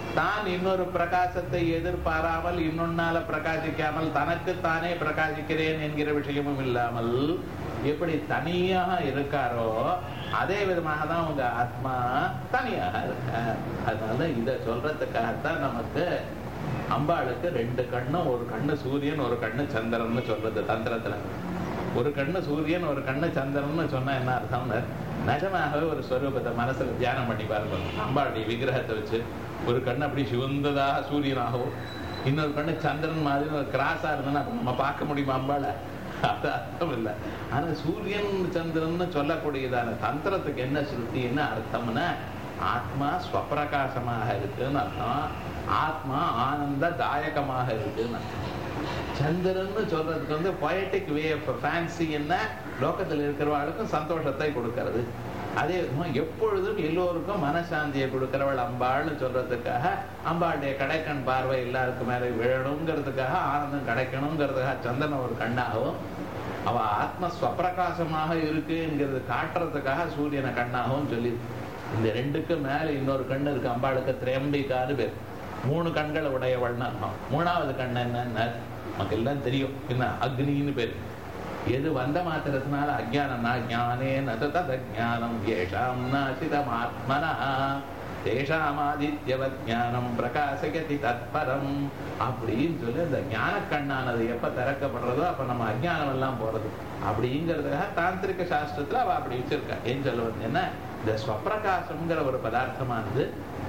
தான் இன்னொரு பிரகாசத்தை எதிர்பாராமல் இன்னொன்னால பிரகாசிக்காமல் தனக்கு தானே பிரகாசிக்கிறேன் என்கிற விஷயமும் இல்லாமல் எப்படி தனியாக இருக்காரோ அதே விதமாக தான் உங்க ஆத்மா தனியாக இருக்கார் அதனால இத சொல்றதுக்காகத்தான் நமக்கு அம்பாளுக்கு ரெண்டு கண்ணும் ஒரு கண்ணு சூரியன் ஒரு கண்ணு சந்திரன்னு சொல்றது தந்திரத்துல ஒரு கண்ணு சூரியன் ஒரு கண்ணு சந்திரன்னு சொன்னா என்ன அர்த்தம்னு நிஜமாகவே ஒரு ஸ்வரூபத்தை மனசுல தியானம் பண்ணி பாருங்க அம்பாளுடைய விக்கிரகத்தை வச்சு ஒரு கண்ணு அப்படி சிவந்ததாக சூரியனாகவும் இன்னொரு கண்ணு சந்திரன் மாதிரி ஒரு கிராஸா இருந்ததுன்னா அப்ப நம்ம பார்க்க முடியுமா அம்பாளை அது அர்த்தம் இல்லை ஆனா சூரியன் சந்திரன் சொல்லக்கூடியதான தந்திரத்துக்கு என்ன ஸ்ருதி என்ன அர்த்தம்னா ஆத்மா ஸ்வப்பிரகாசமாக இருக்குன்னு அர்த்தம் ஆத்மா ஆனந்த தாயகமாக இருக்குன்னு அர்த்தம் சந்திரன்னு சொல்றதுக்கு வந்து பொயட்டிக் வே ஃபேன்சி என்ன லோகத்தில் இருக்கிறவர்களுக்கும் சந்தோஷத்தை கொடுக்கிறது அதே விதமா எப்பொழுதும் எல்லோருக்கும் மனசாந்தியை கொடுக்கிறவள் அம்பாள்னு சொல்றதுக்காக அம்பாளுடைய கடைக்கண் பார்வை எல்லாருக்கும் மேலே விழணுங்கிறதுக்காக ஆனந்தம் கிடைக்கணுங்கிறதுக்காக சந்திரன் ஒரு கண்ணாகவும் அவ ஆத்ம ஸ்வப்பிரகாசமாக இருக்குங்கிறது காட்டுறதுக்காக சூரியனை கண்ணாகவும் சொல்லி இந்த ரெண்டுக்கு மேல இன்னொரு கண்ணு இருக்கு அம்பாளுக்கு திரம்பிக்கான்னு பேர் மூணு கண்களை உடையவள்னு அர்த்தம் மூணாவது கண் என்னன்னு நமக்கு எல்லாம் தெரியும் என்ன அக்னின்னு பேர் எது வந்த மாத்திரத்தினால அஜானம்னா ஞானே நதத ஜானம் ஏஷாம் நாசிதமாத்மனா தேஷாமாதித்யவத் ஞானம் பிரகாசகதி தத்பரம் அப்படின்னு சொல்லி அந்த ஞான கண்ணானது எப்ப திறக்கப்படுறதோ அப்ப நம்ம அஜ்ஞானம் எல்லாம் போறது அப்படிங்கிறதுக்காக தாந்திரிக சாஸ்திரத்துல அவ அப்படி வச்சிருக்கா ஏன் சொல்ல வந்து என்ன இந்த ஸ்வப்பிரகாசம்ங்கிற ஒரு பதார்த்தமானது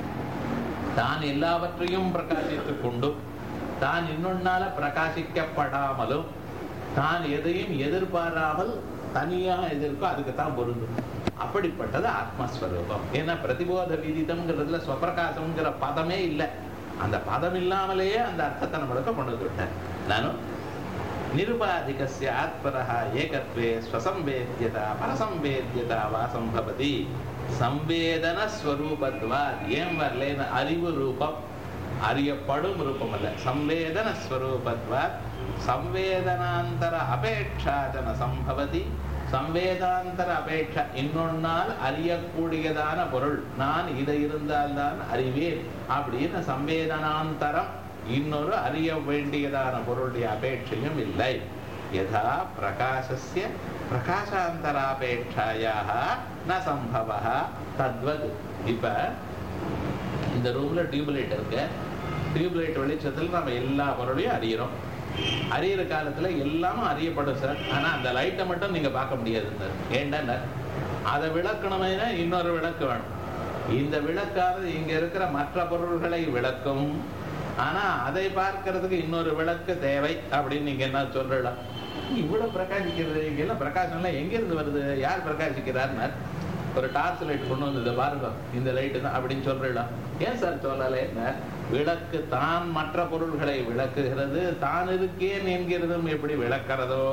தான் எல்லாவற்றையும் பிரகாசித்துக் கொண்டும் தான் இன்னொன்னால பிரகாசிக்கப்படாமலும் தான் எதையும் எதிர்பாராமல் தனியா எதிர்க்கோ அதுக்கு தான் பொருந்தும் அப்படிப்பட்டது ஆத்மஸ்வரூபம் ஏன்னா பிரதிபோத விதிதம்ங்கிறதுல ஸ்வப்பிரகாசம்ங்கிற பதமே இல்லை அந்த பதம் இல்லாமலேயே அந்த அர்த்தத்தை நம்மளுக்கு கொண்டு வந்து விட்டேன் நானும் நிருபாதிகஸ்ய ஆத்மரः ஏகத்வே ஸ்வசம்வேத்யதா பரசம்வேத்யதா வா சம்பவதி சம்வேதன ஸ்வரூபத்வாத் ஏன் வரலேன்னு அறிவு ரூபம் அறியப்படும் ரூபம் அல்ல சம்வேதன ஸ்வரூபத்வாத் சம்வேதனாந்தர அபேட்சாஜன சம்பவதி சம்வேதாந்தர அபேட்சா இன்னொன்னால் அறியக்கூடியதான பொருள் நான் இதை இருந்தால்தான் அறிவேன் அப்படின்னு சம்வேதனாந்தரம் இன்னொரு அறிய வேண்டியதான பொருளுடைய அபேட்சையும் இல்லை யதா பிரகாசஸ்ய பிரகாசாந்தராபேட்சாயாக ந சம்பவ தத்வத் இப்ப இந்த ரூம்ல டியூப்லைட் இருக்கு டியூப்லைட் வெளிச்சத்தில் நம்ம எல்லா பொருளையும் அறியிறோம் அறியிற காலத்துல எல்லாமும் அறியப்படும் சார் ஆனா அந்த லைட்டை மட்டும் நீங்க பார்க்க முடியாது சார் ஏன்டா அதை விளக்கணுமேனா இன்னொரு விளக்கு வேணும் இந்த விளக்கானது இங்க இருக்கிற மற்ற பொருள்களை விளக்கும் ஆனா அதை பார்க்கறதுக்கு இன்னொரு விளக்கு தேவை அப்படின்னு நீங்க என்ன சொல்றலாம் இவ்வளவு பிரகாசிக்கிறது இங்க எல்லாம் பிரகாசம் எல்லாம் எங்க இருந்து வருது யார் பிரகாசிக்கிறார்னா ஒரு டார்ச் லைட் கொண்டு வந்தது பாருங்க இந்த லைட்டு தான் அப்படின்னு சொல்றீங்களா ஏன் சார் சொல்லலை விளக்கு தான் மற்ற பொருள்களை விளக்குகிறது தான் இருக்கேன் என்கிறதும் எப்படி விளக்கிறதோ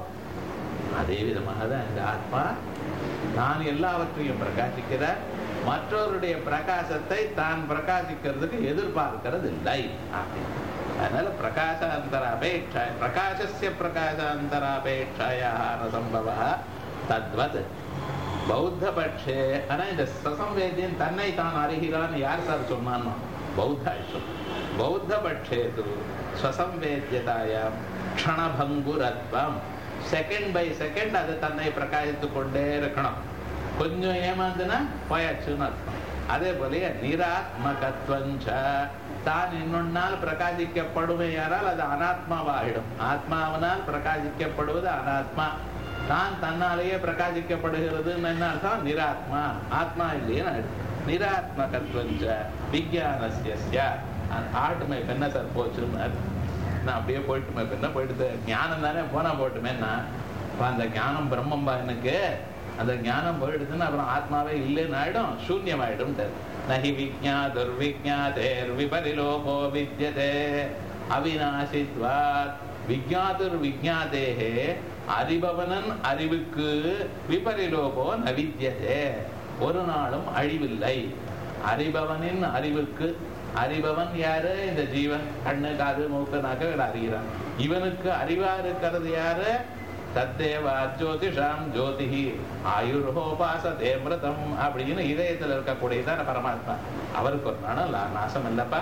அதே விதமாக தான் இந்த ஆத்மா நான் எல்லாவற்றையும் பிரகாசிக்கிறார் மற்றவருடைய பிரகாசத்தை தான் பிரகாசிக்கிறதுக்கு எதிர்பார்க்கிறது இல்லை அப்படின்னு அதனால பிரகாசாந்தர அபேட்சா பிரகாசஸ்ய பிரகாசாந்தராபேட்சாயான சம்பவ தத்வத் பௌத்த பட்சே ஆனா இந்த சசம்வேத்தியன் தன்னை தான் அறிகிறான்னு யார் சார் சொன்னான்னு பௌத்த சொல் பௌத்த பட்சேது ஸ்வசம்வேத்தியதாயாம் க்ஷணபங்குரத்வம் செகண்ட் பை செகண்ட் அது தன்னை பிரகாசித்து கொண்டே இருக்கணும் கொஞ்சம் ஏமாந்துனா போயாச்சுன்னு அர்த்தம் அதே போல நிராத்மகத்வஞ்ச தான் இன்னொன்னால் பிரகாசிக்கப்படுமே யாரால் அது அனாத்மாவாகிடும் ஆத்மாவனால் பிரகாசிக்கப்படுவது அனாத்மா தான் தன்னாலேயே பிரகாசிக்கப்படுகிறதுன்னு என்ன அர்த்தம் நிராத்மா ஆத்மா இல்லையேன்னு ஆயிடும் நிராத்மகத்வஞ்ச விஜயானசிய ஆட்டுமே பெண்ண சார் போச்சுன்னு நான் அப்படியே போயிட்டுமே பெண்ண போயிட்டு ஞானம் தானே போனா போட்டுமேன்னா அந்த ஞானம் பிரம்மம்பா எனக்கு அந்த ஞானம் போயிடுதுன்னு அப்புறம் ஆத்மாவே இல்லைன்னு ஆயிடும் சூன்யம் ஆயிடும் நகி விஜாதுர் விஜாதேர் விபரிலோகோ வித்யதே அவிநாசித்வாத் விஜாதுர் விஜாதேகே அறிபவனன் அறிவுக்கு விபரிலோகோ நவித்யதே ஒரு நாளும் அழிவில்லை அறிபவனின் அறிவுக்கு அறிபவன் யாரு இந்த ஜீவன் கண்ணு காது மூக்கு நாக்கு அறிகிறான் இவனுக்கு அறிவா இருக்கிறது யாரு தத்தேவா ஜோதிஷாம் ஜோதிஹி ஆயுர்ஹோபாசதே மிருதம் அப்படின்னு இதயத்தில் இருக்கக்கூடியதான பரமாத்மா அவருக்கு ஒரு நாளும் லா- நாசம் இல்லப்பா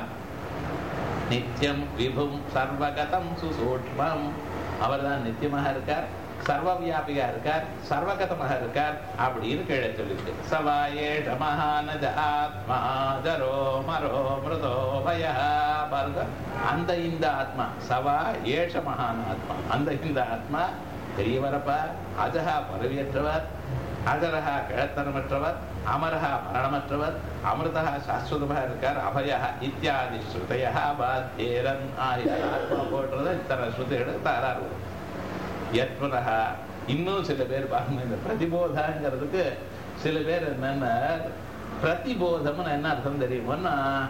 நித்தியம் விபும் சர்வகதம் சுசூட்சமம் அவர் தான் நித்தியமாக இருக்கார் சர்வவியாபியா இருக்கார் சர்வகதமாக இருக்கார் அப்படின்னு கீழே சொல்லிட்டு சவாயேஷ மகானஜ ஆத்மா ஜரோ மரோ மிருதோ பய பாருங்க அந்த இந்த ஆத்மா சவா ஏஷ மகான் ஆத்மா அந்த இந்த ஆத்மா பெரியவரப்பா அஜகா பரவியற்றவர் அஜரஹா கிழத்தனமற்றவர் அமரஹா மரணமற்றவர் அமிர்தா சாஸ்வதமாக இருக்கார் அபயா இத்தியாதி ஸ்ருதையா பாத்தியரன் ஆகிய ஆத்மா போன்றதை இத்தனை ஸ்ருதிகள் தாராரு யத்வரஹா இன்னும் சில பேர் பாருங்க இந்த பிரதிபோதாங்கிறதுக்கு சில பேர் என்னன்னா பிரதிபோதம்னு என்ன அர்த்தம் தெரியுமோன்னா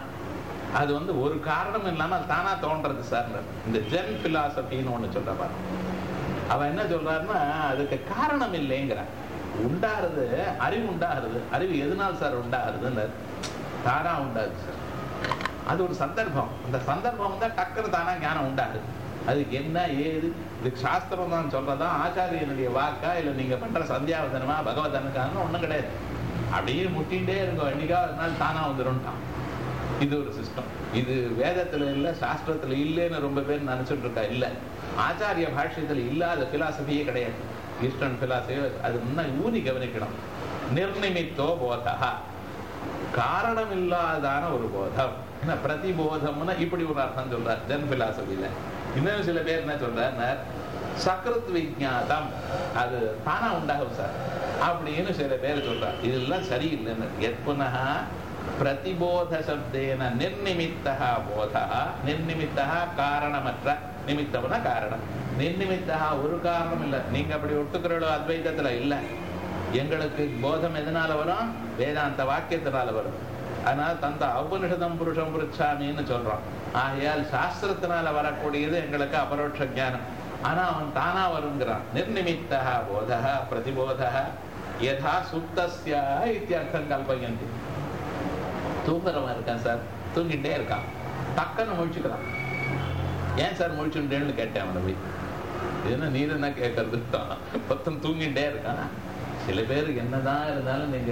அது வந்து ஒரு காரணம் இல்லாம அது தானா தோன்றது சார் இந்த ஜென் பிலாசபின்னு ஒண்ணு சொல்ற பாருங்க அவன் என்ன சொல்றாருன்னா அதுக்கு காரணம் இல்லைங்கிறான் உண்டாகிறது அறிவு உண்டாகிறது அறிவு எதனால் சார் உண்டாகிறதுன்னு தானா உண்டாகுது சார் அது ஒரு சந்தர்ப்பம் அந்த சந்தர்ப்பம் வந்தா டக்குனு தானா ஞானம் உண்டாகுது அதுக்கு என்ன ஏது இதுக்கு சாஸ்திரம் தான் சொல்றதா ஆச்சாரியனுடைய வாக்கா இல்ல நீங்க பண்ற சந்தியாவதனமா பகவதனுக்கான ஒண்ணும் கிடையாது அப்படியே முட்டிகிட்டே இருக்கும் என்னைக்கா ஒரு நாள் தானா வந்துரும்ட்டான் இது ஒரு சிஸ்டம் இது வேதத்துல இல்ல சாஸ்திரத்துல இல்லைன்னு ரொம்ப பேர் நினைச்சிட்டு இருக்கா இல்ல ஆச்சாரிய பாஷ்யத்துல இல்லாத பிலாசபியே கிடையாது ஈஸ்டர்ன் பிலாசபி அது முன்ன ஊனி கவனிக்கணும் நிர்நிமித்தோ போதா காரணம் இல்லாதான ஒரு போதம் என்ன பிரதிபோதம்னா இப்படி ஒரு அர்த்தம் சொல்றார் ஜென் பிலாசபியில இன்னும் சில பேர் என்ன சொல்றார் சக்ருத் விஜாதம் அது தானா உண்டாகும் சார் அப்படின்னு சில பேர் சொல்றார் இதெல்லாம் சரியில்லைன்னு எத்புனः பிரதிபோத சப்தேன நிர்நிமித்தா போதா நிர்நிமித்தா காரணமற்ற நிமித்தம்னா காரணம் நிர்நிமித்தா ஒரு காரணம் இல்லை நீங்க அப்படி ஒட்டுக்கிறோ அத்வைதத்துல இல்லை எங்களுக்கு போதம் எதனால வரும் வேதாந்த வாக்கியத்தினால வரும் அதனால தந்த அவுபனிஷதம் புருஷம் புருச்சாமின்னு சொல்றோம் ஆகையால் சாஸ்திரத்தினால வரக்கூடியது எங்களுக்கு அபரோட்ச ஞானம் ஆனா அவன் தானா வருங்கிறான் நிர்நிமித்தா போதா பிரதிபோதா யதா சுப்தஸ்யா இத்தியர்த்தம் கல்பயந்தி தூங்குறவன் இருக்கான் சார் தூங்கிட்டே இருக்கான் டக்குன்னு முழிச்சுக்கிறான் ஏன் சார் முழிச்சுட்டேன்னு கேட்டேன் அவனை போய் என்ன நீர் என்ன கேட்கறது மொத்தம் தூங்கிட்டே இருக்கான் சில பேருக்கு என்னதான் இருந்தாலும் நீங்க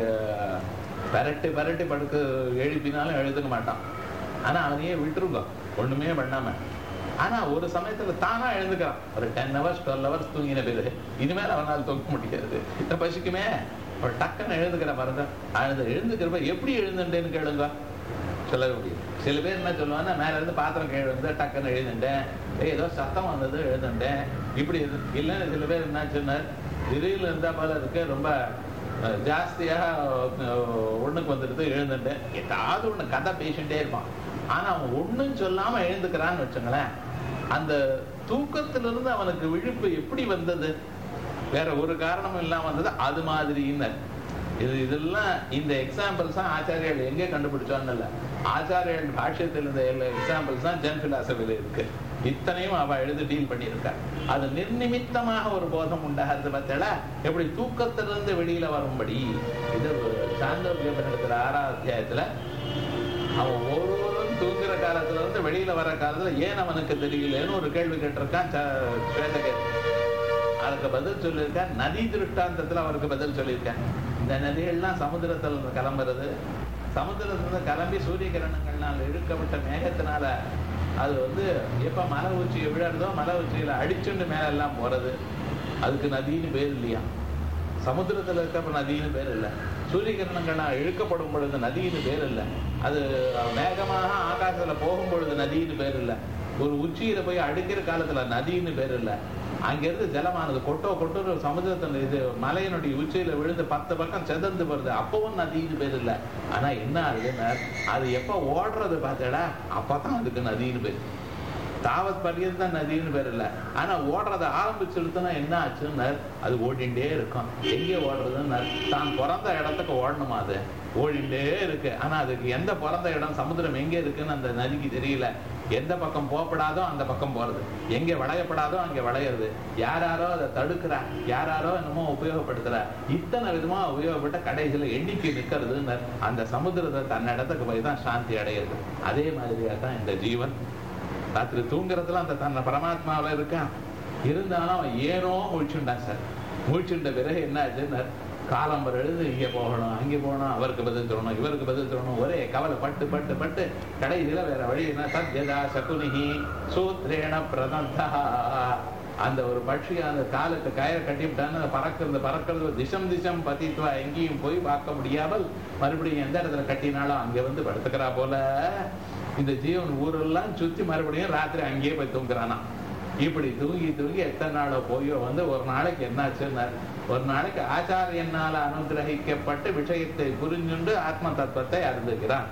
பரட்டி பரட்டி படுக்க எழுப்பினாலும் எழுதுக்க மாட்டான் ஆனா அவனையே விட்டுருங்க ஒண்ணுமே பண்ணாம ஆனா ஒரு சமயத்துல தானா எழுந்துக்கிறான் ஒரு டென் ஹவர்ஸ் டுவெல் ஹவர்ஸ் தூங்கின பேரு இனிமேல் அவனால் தூங்க முடியாது இந்த பசிக்குமே ஒரு டக்குன்னு எழுந்துக்கிற பாருங்க அழுது எழுந்துக்கிறப்ப எப்படி எழுந்துட்டேன்னு கேளுங்க சொல்ல முடியும் சில பேர் என்ன சொல்லுவாங்கன்னா மேல இருந்து பாத்திரம் கீழே வந்து டக்குன்னு எழுந்துட்டேன் ஏய், ஏதோ சத்தம் வந்தது எழுந்துட்டேன் இப்படி இது இல்லைன்னு சில பேர் என்ன சொன்னார் திடீர்னு இருந்தா போல இருக்கு ரொம்ப அஹ், ஜாஸ்தியாக அஹ், ஒண்ணுக்கு வந்துடுது எழுந்துட்டேன் ஏதாவது ஒண்ணு கதை பேசிட்டே இருப்பான் ஆனா அவன் ஒண்ணும் சொல்லாம எழுந்துக்கிறான்னு வச்சுங்களேன் அந்த தூக்கத்திலிருந்து அவனுக்கு விழிப்பு எப்படி வந்தது வேற ஒரு காரணமும் இல்லாம வந்தது அது மாதிரின்னு இது இதெல்லாம் இந்த எக்ஸாம்பிள்ஸ் தான் ஆச்சாரியர்கள் எங்கே கண்டுபிடிச்சான்னு ஆச்சாரியர்கள் பாஷ்யத்தில் இருந்த எக்ஸாம்பிள்ஸ் தான் ஜென் பிலாசபில இருக்கு இத்தனையும் அவ எழுதி டீல் பண்ணியிருக்கா அது நிர்நிமித்தமாக ஒரு போதம் உண்டாகிறது பார்த்தல எப்படி தூக்கத்திலிருந்து வெளியில வரும்படி இது சாந்தோக்கியம் நடத்துற ஆறாவது அத்தியாயத்துல அவன் ஒருவரும் தூங்குற காலத்துல இருந்து வெளியில வர காலத்துல ஏன் அவனுக்கு தெரியலன்னு ஒரு கேள்வி கேட்டிருக்கான் ச- ஸ்வேதகேது அதுக்கு பதில் சொல்லியிருக்கார் நதி திருஷ்டாந்தத்துல அவருக்கு பதில் சொல்லியிருக்கேன் இந்த நதிகள்லாம் சமுத்திரத்துல இருந்து கிளம்புறது சமுத்திரத்துல இருந்து கிளம்பி சூரிய கிரணங்கள்னால இழுக்கப்பட்ட மேகத்தினால அது வந்து எப்ப மலை உச்சியை விழறதோ மலை உச்சியில அடிச்சுண்டு மேல எல்லாம் போறது அதுக்கு நதின்னு பேர் இல்லையா சமுத்திரத்துல இருக்க நதின்னு பேர் இல்லை சூரிய கிரணங்கள்லாம் இழுக்கப்படும் பொழுது நதின்னு பேர் இல்லை அது வேகமாக ஆகாசத்துல போகும் பொழுது நதின்னு பேர் இல்லை ஒரு உச்சியில போய் அடிக்கிற காலத்துல நதின்னு பேர் இல்லை அங்கிருந்து ஜலமானது கொட்டோ கொட்டோ சமுதிரத்தின் இது மலையினுடைய உச்சியில விழுந்து பத்து பக்கம் செதந்து வருது அப்பவும் நதின்னு பேர் இல்லை ஆனா என்ன ஆகுதுன்னா அது எப்ப ஓடுறது பார்த்தடா அப்பதான் அதுக்கு நதின்னு பேர் தாவத் பரியந்த் தான் நதின்னு பேர் இல்லை ஆனா ஓடுறத ஆரம்பிச்சுடுத்துனா என்ன ஆச்சுன்னு அது ஓடிண்டே இருக்கும் எங்கே ஓடுறதுன்னு தான் பிறந்த இடத்துக்கு ஓடணுமா அது ஓடிண்டே இருக்கு ஆனா அதுக்கு எந்த பிறந்த இடம் சமுத்திரம் எங்க இருக்குன்னு அந்த நதிக்கு தெரியல எந்த பக்கம் போகப்படாதோ அந்த பக்கம் போறது எங்க வளையப்படாதோ அங்க வளையிறது யாராரோ அதை தடுக்கிறா யாராரோ என்னமோ உபயோகப்படுத்துறா இத்தனை விதமா உபயோகப்பட்ட கடைசியில எண்ணிக்கை நிக்கிறதுன்னு அந்த சமுத்திரத்தை தன் இடத்துக்கு போய் தான் சாந்தி அடையிறது அதே மாதிரியா தான் இந்த ஜீவன் ராத்திரி தூங்குறதுல அந்த தன்னை பரமாத்மாவில இருக்கான் இருந்தாலும் அவன் ஏனோ முழிச்சுண்டான் சார் முழிச்சுண்ட பிறகு என்ன ஆச்சுன்னா காலம்பர் எழுது இங்கே போகணும் அங்கே போகணும் அவருக்கு பதில் சொல்லணும் இவருக்கு பதில் சொல்லணும் ஒரே கவலை பட்டு பட்டு பட்டு கடைசியில் வேற வழி என்ன சத்யதா சகுனிஹி சூத்ரேண பிரதந்தா அந்த ஒரு பட்சி அந்த காலுக்கு கயிறை கட்டிவிட்டான்னு அது பறக்கிறது பறக்கிறது திசம் திசம் பதித்துவா எங்கேயும் போய் பார்க்க முடியாமல் மறுபடியும் எந்த இடத்துல கட்டினாலும் அங்கே வந்து படுத்துக்கிறா போல இந்த ஜீவன் ஊரெல்லாம் சுத்தி மறுபடியும் ராத்திரி அங்கேயே போய் தூங்குறானா இப்படி தூங்கி தூங்கி எத்தனை நாளோ போயோ வந்து ஒரு நாளைக்கு என்னாச்சுன்னா ஒரு நாளைக்கு ஆச்சாரியனால் அனுகிரகிக்கப்பட்டு விஷயத்தை புரிஞ்சுண்டு ஆத்ம தத்துவத்தை அறிந்துகிறான்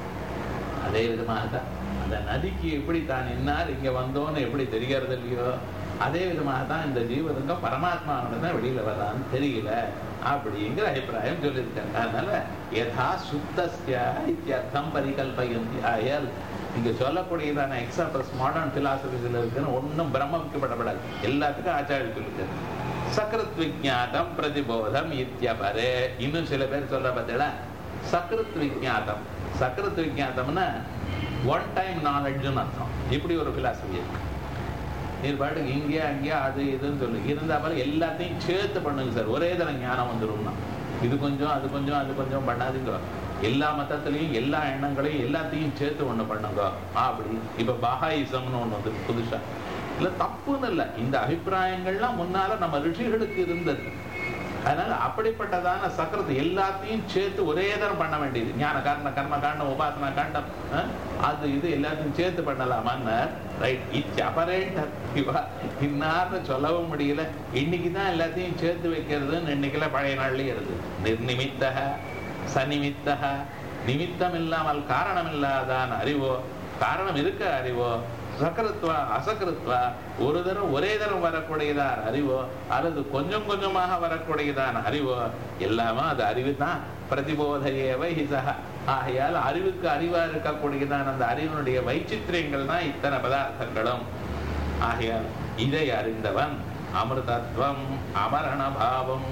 அதே விதமாக தான் அந்த நதிக்கு எப்படி தான் என்னார் இங்க வந்தோன்னு எப்படி தெரிகிறது இல்லையோ அதே விதமாக தான் இந்த ஜீவனுங்க பரமாத்மாவோட தான் வெளியில வரான்னு தெரியல அப்படிங்கிற அபிப்பிராயம் சொல்லியிருக்காங்க அதனால யதா சுத்தஸ்ய இத்தியர்த்தம் பரிகல்பயந்தி ஆயல் இங்க சொல்லக்கூடியதான எக்ஸாம்பிள்ஸ் மாடர்ன் பிலாசபிஸ்ல இருக்குன்னு ஒன்றும் பிரம்மவிக்கப்படப்படாது எல்லாத்துக்கும் ஆச்சாரிய சொல்லிருக்காரு சக்ரத் விஜாதம் பிரதிபோதம் இத்தியபரே இன்னும் சில பேர் சொல்ல பார்த்தீங்களா சக்ரத் விஜாதம் சக்ரத் விஜாதம்னா ஒன் டைம் நாலெட்ஜுன்னு அர்த்தம் இப்படி ஒரு பிலாசபி இருக்கு நீர் பாட்டுக்கு இங்கே அங்கே அது இதுன்னு சொல்லு இருந்தா போல எல்லாத்தையும் சேர்த்து பண்ணுங்க சார் ஒரே தரம் ஞானம் வந்துடும்னா இது கொஞ்சம் அது கொஞ்சம் அது கொஞ்சம் பண்ணாதீங்க எல்லா மதத்திலையும் எல்லா எண்ணங்களையும் எல்லாத்தையும் சேர்த்து ஒண்ணு பண்ணுங்க அப்படி இப்ப பஹாயிசம்னு ஒண்ணு வந்து புதுசா இல்ல தப்புன்னு இல்லை இந்த அபிப்பிராயங்கள்லாம் முன்னால நம்ம ரிஷிகளுக்கு இருந்தது அதனால அப்படிப்பட்டதான சக்கரத்தை எல்லாத்தையும் சேர்த்து ஒரே தரம் பண்ண வேண்டியது ஞான காரண கர்ம காண்டம் உபாசனா காண்டம் அஹ், அது இது எல்லாத்தையும் சேர்த்து பண்ணலாமான்னு ரைட் இச் அபரேட்டர் இன்னார்னு சொல்லவும் முடியல இன்னைக்கு தான் எல்லாத்தையும் சேர்த்து வைக்கிறதுன்னு இன்னைக்குல பழைய நாள்லயே இருக்கு நிர்நிமித்தக சநிமித்தக நிமித்தம் இல்லாமல் காரணம் இல்லாதான அறிவோ காரணம் இருக்க அறிவோ சக்கரத்வா அசக்கரத்வா ஒரு தரம் ஒரே தரம் வரக்கூடியதான அறிவோ அல்லது கொஞ்சம் கொஞ்சமாக வரக்கூடியதான அறிவோ எல்லாமே அது அறிவு தான் பிரதிபோதையேவை ஹிசக ஆகையால் அறிவுக்கு அறிவா இருக்கக்கூடியதான அந்த அறிவினுடைய வைச்சித்திரியங்கள் தான் இத்தனை பதார்த்தங்களும் ஆகையால் இதை அறிந்தவன் அமிர்தத்வம் அமரண பாவம்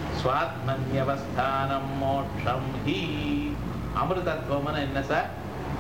சுவாத்மன்யவஸ்தானம் மோட்சம் ஹி அமிர்தத்வம்னு என்ன சார்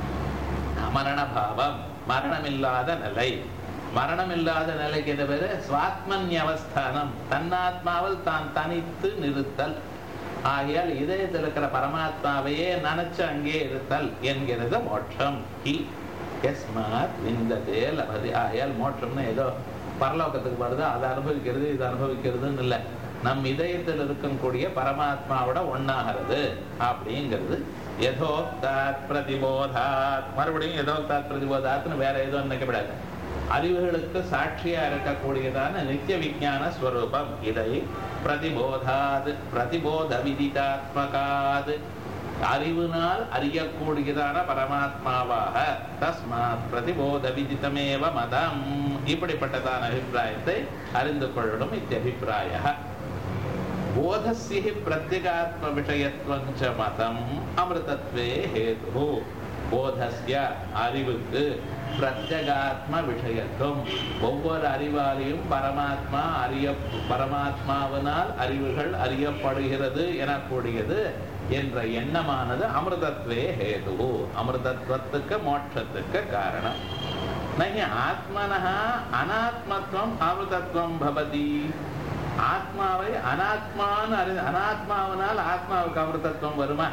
அமரண பாவம் மரணமில்லாத நிலை மரணமில்லாத நிலைக்கு என்ன பேரு சுவாத்மன்யவஸ்தானம் தன்னாத்மாவில் தான் தனித்து நிறுத்தல் ஆகையால் இதயத்தில் இருக்கிற பரமாத்மாவையே நினைச்சு அங்கே இருத்தல் என்கிறது மோட்சம் ஹி எஸ்மாத் விந்ததே லபதி ஆகையால் மோட்சம்னு ஏதோ பரலோகத்துக்கு வருது அதை அனுபவிக்கிறது இது அனுபவிக்கிறதுன்னு இல்லை நம் இதயத்தில் இருக்கக்கூடிய பரமாத்மாவோட ஒண்ணாகிறது அப்படிங்கிறது யதோக்தாத் பிரதிபோதாத் மறுபடியும் யதோக்தாத் பிரதிபோதாத்னு வேற ஏதோ நினைக்கப்படாது அறிவுகளுக்கு சாட்சியா இருக்கக்கூடியதான நித்திய விஞ்ஞான ஸ்வரூபம் இதை பிரதிபோதாது பிரதிபோத விதிதாத்மகாது அறிவினால் அறியக்கூடியதான பரமாத்மாவாக தஸ்மாத் பிரதிபோத விதித்தமேவ மதம் இப்படிப்பட்டதான அபிப்பிராயத்தை அறிந்து கொள்ளணும் இத்தியபிப்பிராய போதஸ்ய பிரத்யேகாத்ம விஷயத்துவம் ச மதம் அமிர்தத்வே ஹேது போதஸ்ய அறிவுக்கு பிரத்யகாத்ம விஷயத்துவம் ஒவ்வொரு அறிவாலையும் பரமாத்மா அறிய பரமாத்மாவினால் அறிவுகள் அறியப்படுகிறது எனக்கூடியது என்ற எண்ணமானது அமிர்தத்வே ஹேது அமிர்தத்வத்துக்கு மோட்சத்துக்கு காரணம் நகி ஆத்மனஹா அனாத்மத்துவம் அமிர்தத்துவம் பவதி ஆத்மாவை அனாத்மான்னு அறி அனாத்மாவினால் ஆத்மாவுக்கு அமிர்தத்துவம் வருமா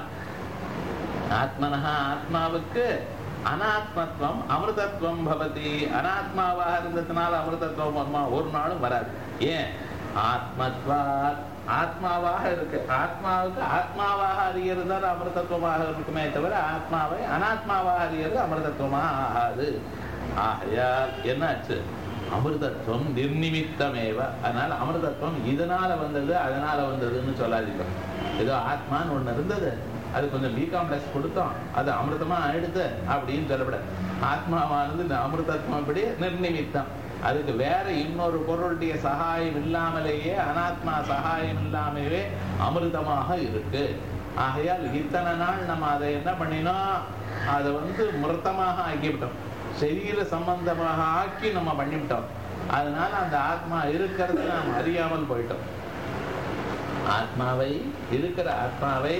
ஆத்மனஹா ஆத்மாவுக்கு அனாத்மத்துவம் அமிர்தத்துவம் பவதி அனாத்மாவாக இருந்ததுனால அமிர்தத்துவம் வருமா ஒரு நாளும் வராது ஏன் ஆத்மத்வா ஆத்மாவாக இருக்கு ஆத்மாவுக்கு ஆத்மாவாக அறியறது தான் அமிர்தத்துவமாக இருக்குமே தவிர ஆத்மாவை அனாத்மாவாக அறியறது அமிர்தத்துவமாக ஆகாது ஆகையால் என்னாச்சு அமிர்தத்துவம் நிர்நிமித்தமேவ அதனால அமிர்தத்துவம் இதனால வந்தது அதனால வந்ததுன்னு சொல்லாதீங்க ஏதோ ஆத்மான்னு ஒண்ணு இருந்தது அது கொஞ்சம் பி காம்ப்ளெக்ஸ் கொடுத்தோம் அது அமிர்தமா ஆயிடுது அப்படின்னு சொல்லப்படாது ஆத்மாவானது இந்த அமிர்தத்துவம் இப்படி நிர்நிமித்தம் அதுக்கு வேற இன்னொரு பொருளுடைய சகாயம் இல்லாமலேயே அனாத்மா சகாயம் இல்லாமலே அமிர்தமாக இருக்கு ஆகையால் இத்தனை நாள் நம்ம அதை என்ன பண்ணினோம் அதை வந்து மிருத்தமாக ஆக்கிவிட்டோம் சரீர சம்பந்தமாக ஆக்கி நம்ம பண்ணிவிட்டோம் அதனால அந்த ஆத்மா இருக்கிறது நாம் அறியாமல் போயிட்டோம் ஆத்மாவை இருக்கிற ஆத்மாவை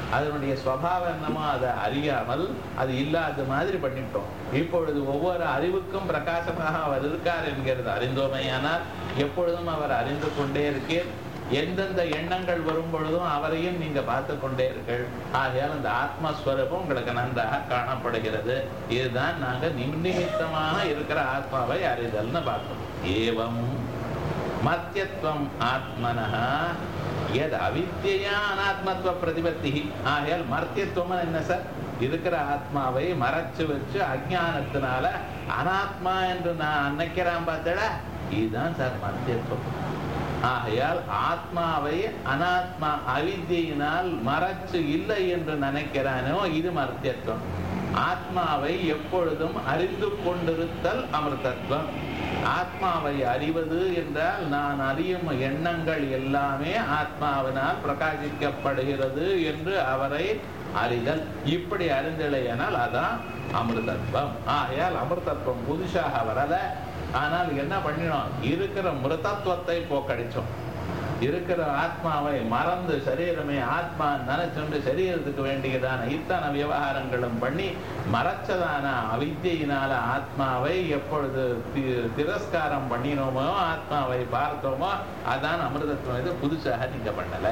அதனுடைய சுவாவம் என்னமோ அதை அறியாமல் அது இல்லாத மாதிரி பண்ணிட்டோம் இப்பொழுது ஒவ்வொரு அறிவுக்கும் பிரகாசமாக அவர் இருக்கார் என்கிறது அறிந்தோமையானால் எப்பொழுதும் அவர் அறிந்து கொண்டே இருக்கேன் எந்தெந்த எண்ணங்கள் வரும் பொழுதும் அவரையும் நீங்க பார்த்து கொண்டே இருக்கீர்கள் ஆகையால் அந்த ஆத்மஸ்வரூபம் உங்களுக்கு நன்றாக காணப்படுகிறது இதுதான் நாங்க நிமித்தமாக இருக்கிற ஆத்மாவை அறிதல்னு பார்த்தோம் ஏவம் மத்தியத்துவம் ஆத்மனः எது அவித்தியா அனாத்மத்துவ பிரதிபத்தி ஆகையால் மர்த்தியத்துவம் என்ன சார் இருக்கிற ஆத்மாவை மறைச்சு வச்சு அஜானத்தினால அனாத்மா என்று நான் நினைக்கிறேன் பார்த்தடா இதுதான் சார் மர்த்தியத்துவம் ஆகையால் ஆத்மாவை அனாத்மா அவித்தியினால் மறைச்சு இல்லை என்று நினைக்கிறானோ இது மர்த்தியத்துவம் ஆத்மாவை எப்பொழுதும் அறிந்து கொண்டிருத்தல் அமிர்தத்துவம் ஆத்மாவை அறிவது என்றால் நான் அறியும் எண்ணங்கள் எல்லாமே ஆத்மாவினால் பிரகாசிக்கப்படுகிறது என்று அவரை அறிதல் இப்படி அறிந்தலையானால் அதான் அமிர்தத்துவம் ஆகையால் அமிர்தத்துவம் புதுசாக வரல ஆனால் என்ன பண்ணினோம் இருக்கிற மிருதத்துவத்தை போக்கடிச்சோம் இருக்கிற ஆத்மாவை மறந்து சரீரமே ஆத்மா நினைச்சுண்டு சரீரத்துக்கு வேண்டியதான இத்தனை விவகாரங்களும் பண்ணி மறைச்சதான அவித்தியினால ஆத்மாவை எப்பொழுது தி- திரஸ்காரம் பண்ணினோமோ ஆத்மாவை பார்த்தோமோ அதான் அமிர்தத்துவம் இது புதுசாக நீங்க பண்ணலை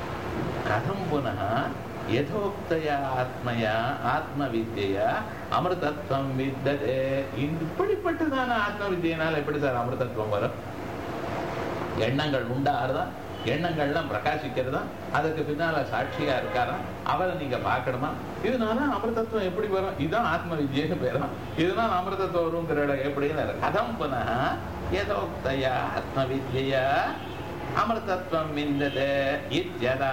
கதம் புனः யதோக்தயா ஆத்மயா ஆத்ம வித்யா அமிர்தத்துவம் வித்ததே இப்படிப்பட்டதான ஆத்ம வித்தியினால் எப்படி சார் அமிர்தத்துவம் வரும் எண்ணங்கள் உண்டாகிறதா எண்ணங்கள்லாம் பிரகாசிக்கிறதா அதுக்கு பின்னால சாட்சியா இருக்காரா அவரை நீங்க பார்க்கணுமா இதனால அமிர்தத்துவம் எப்படி வரும் இதுதான் ஆத்ம வித்யன்னு பேரும் இதனால அமிர்தத்துவம் வருங்கிற இடம் எப்படின்னு கதம் புனः யதோக்தயா ஆத்ம வித்யா அமிர்தத்வம் விந்ததே இத்யதா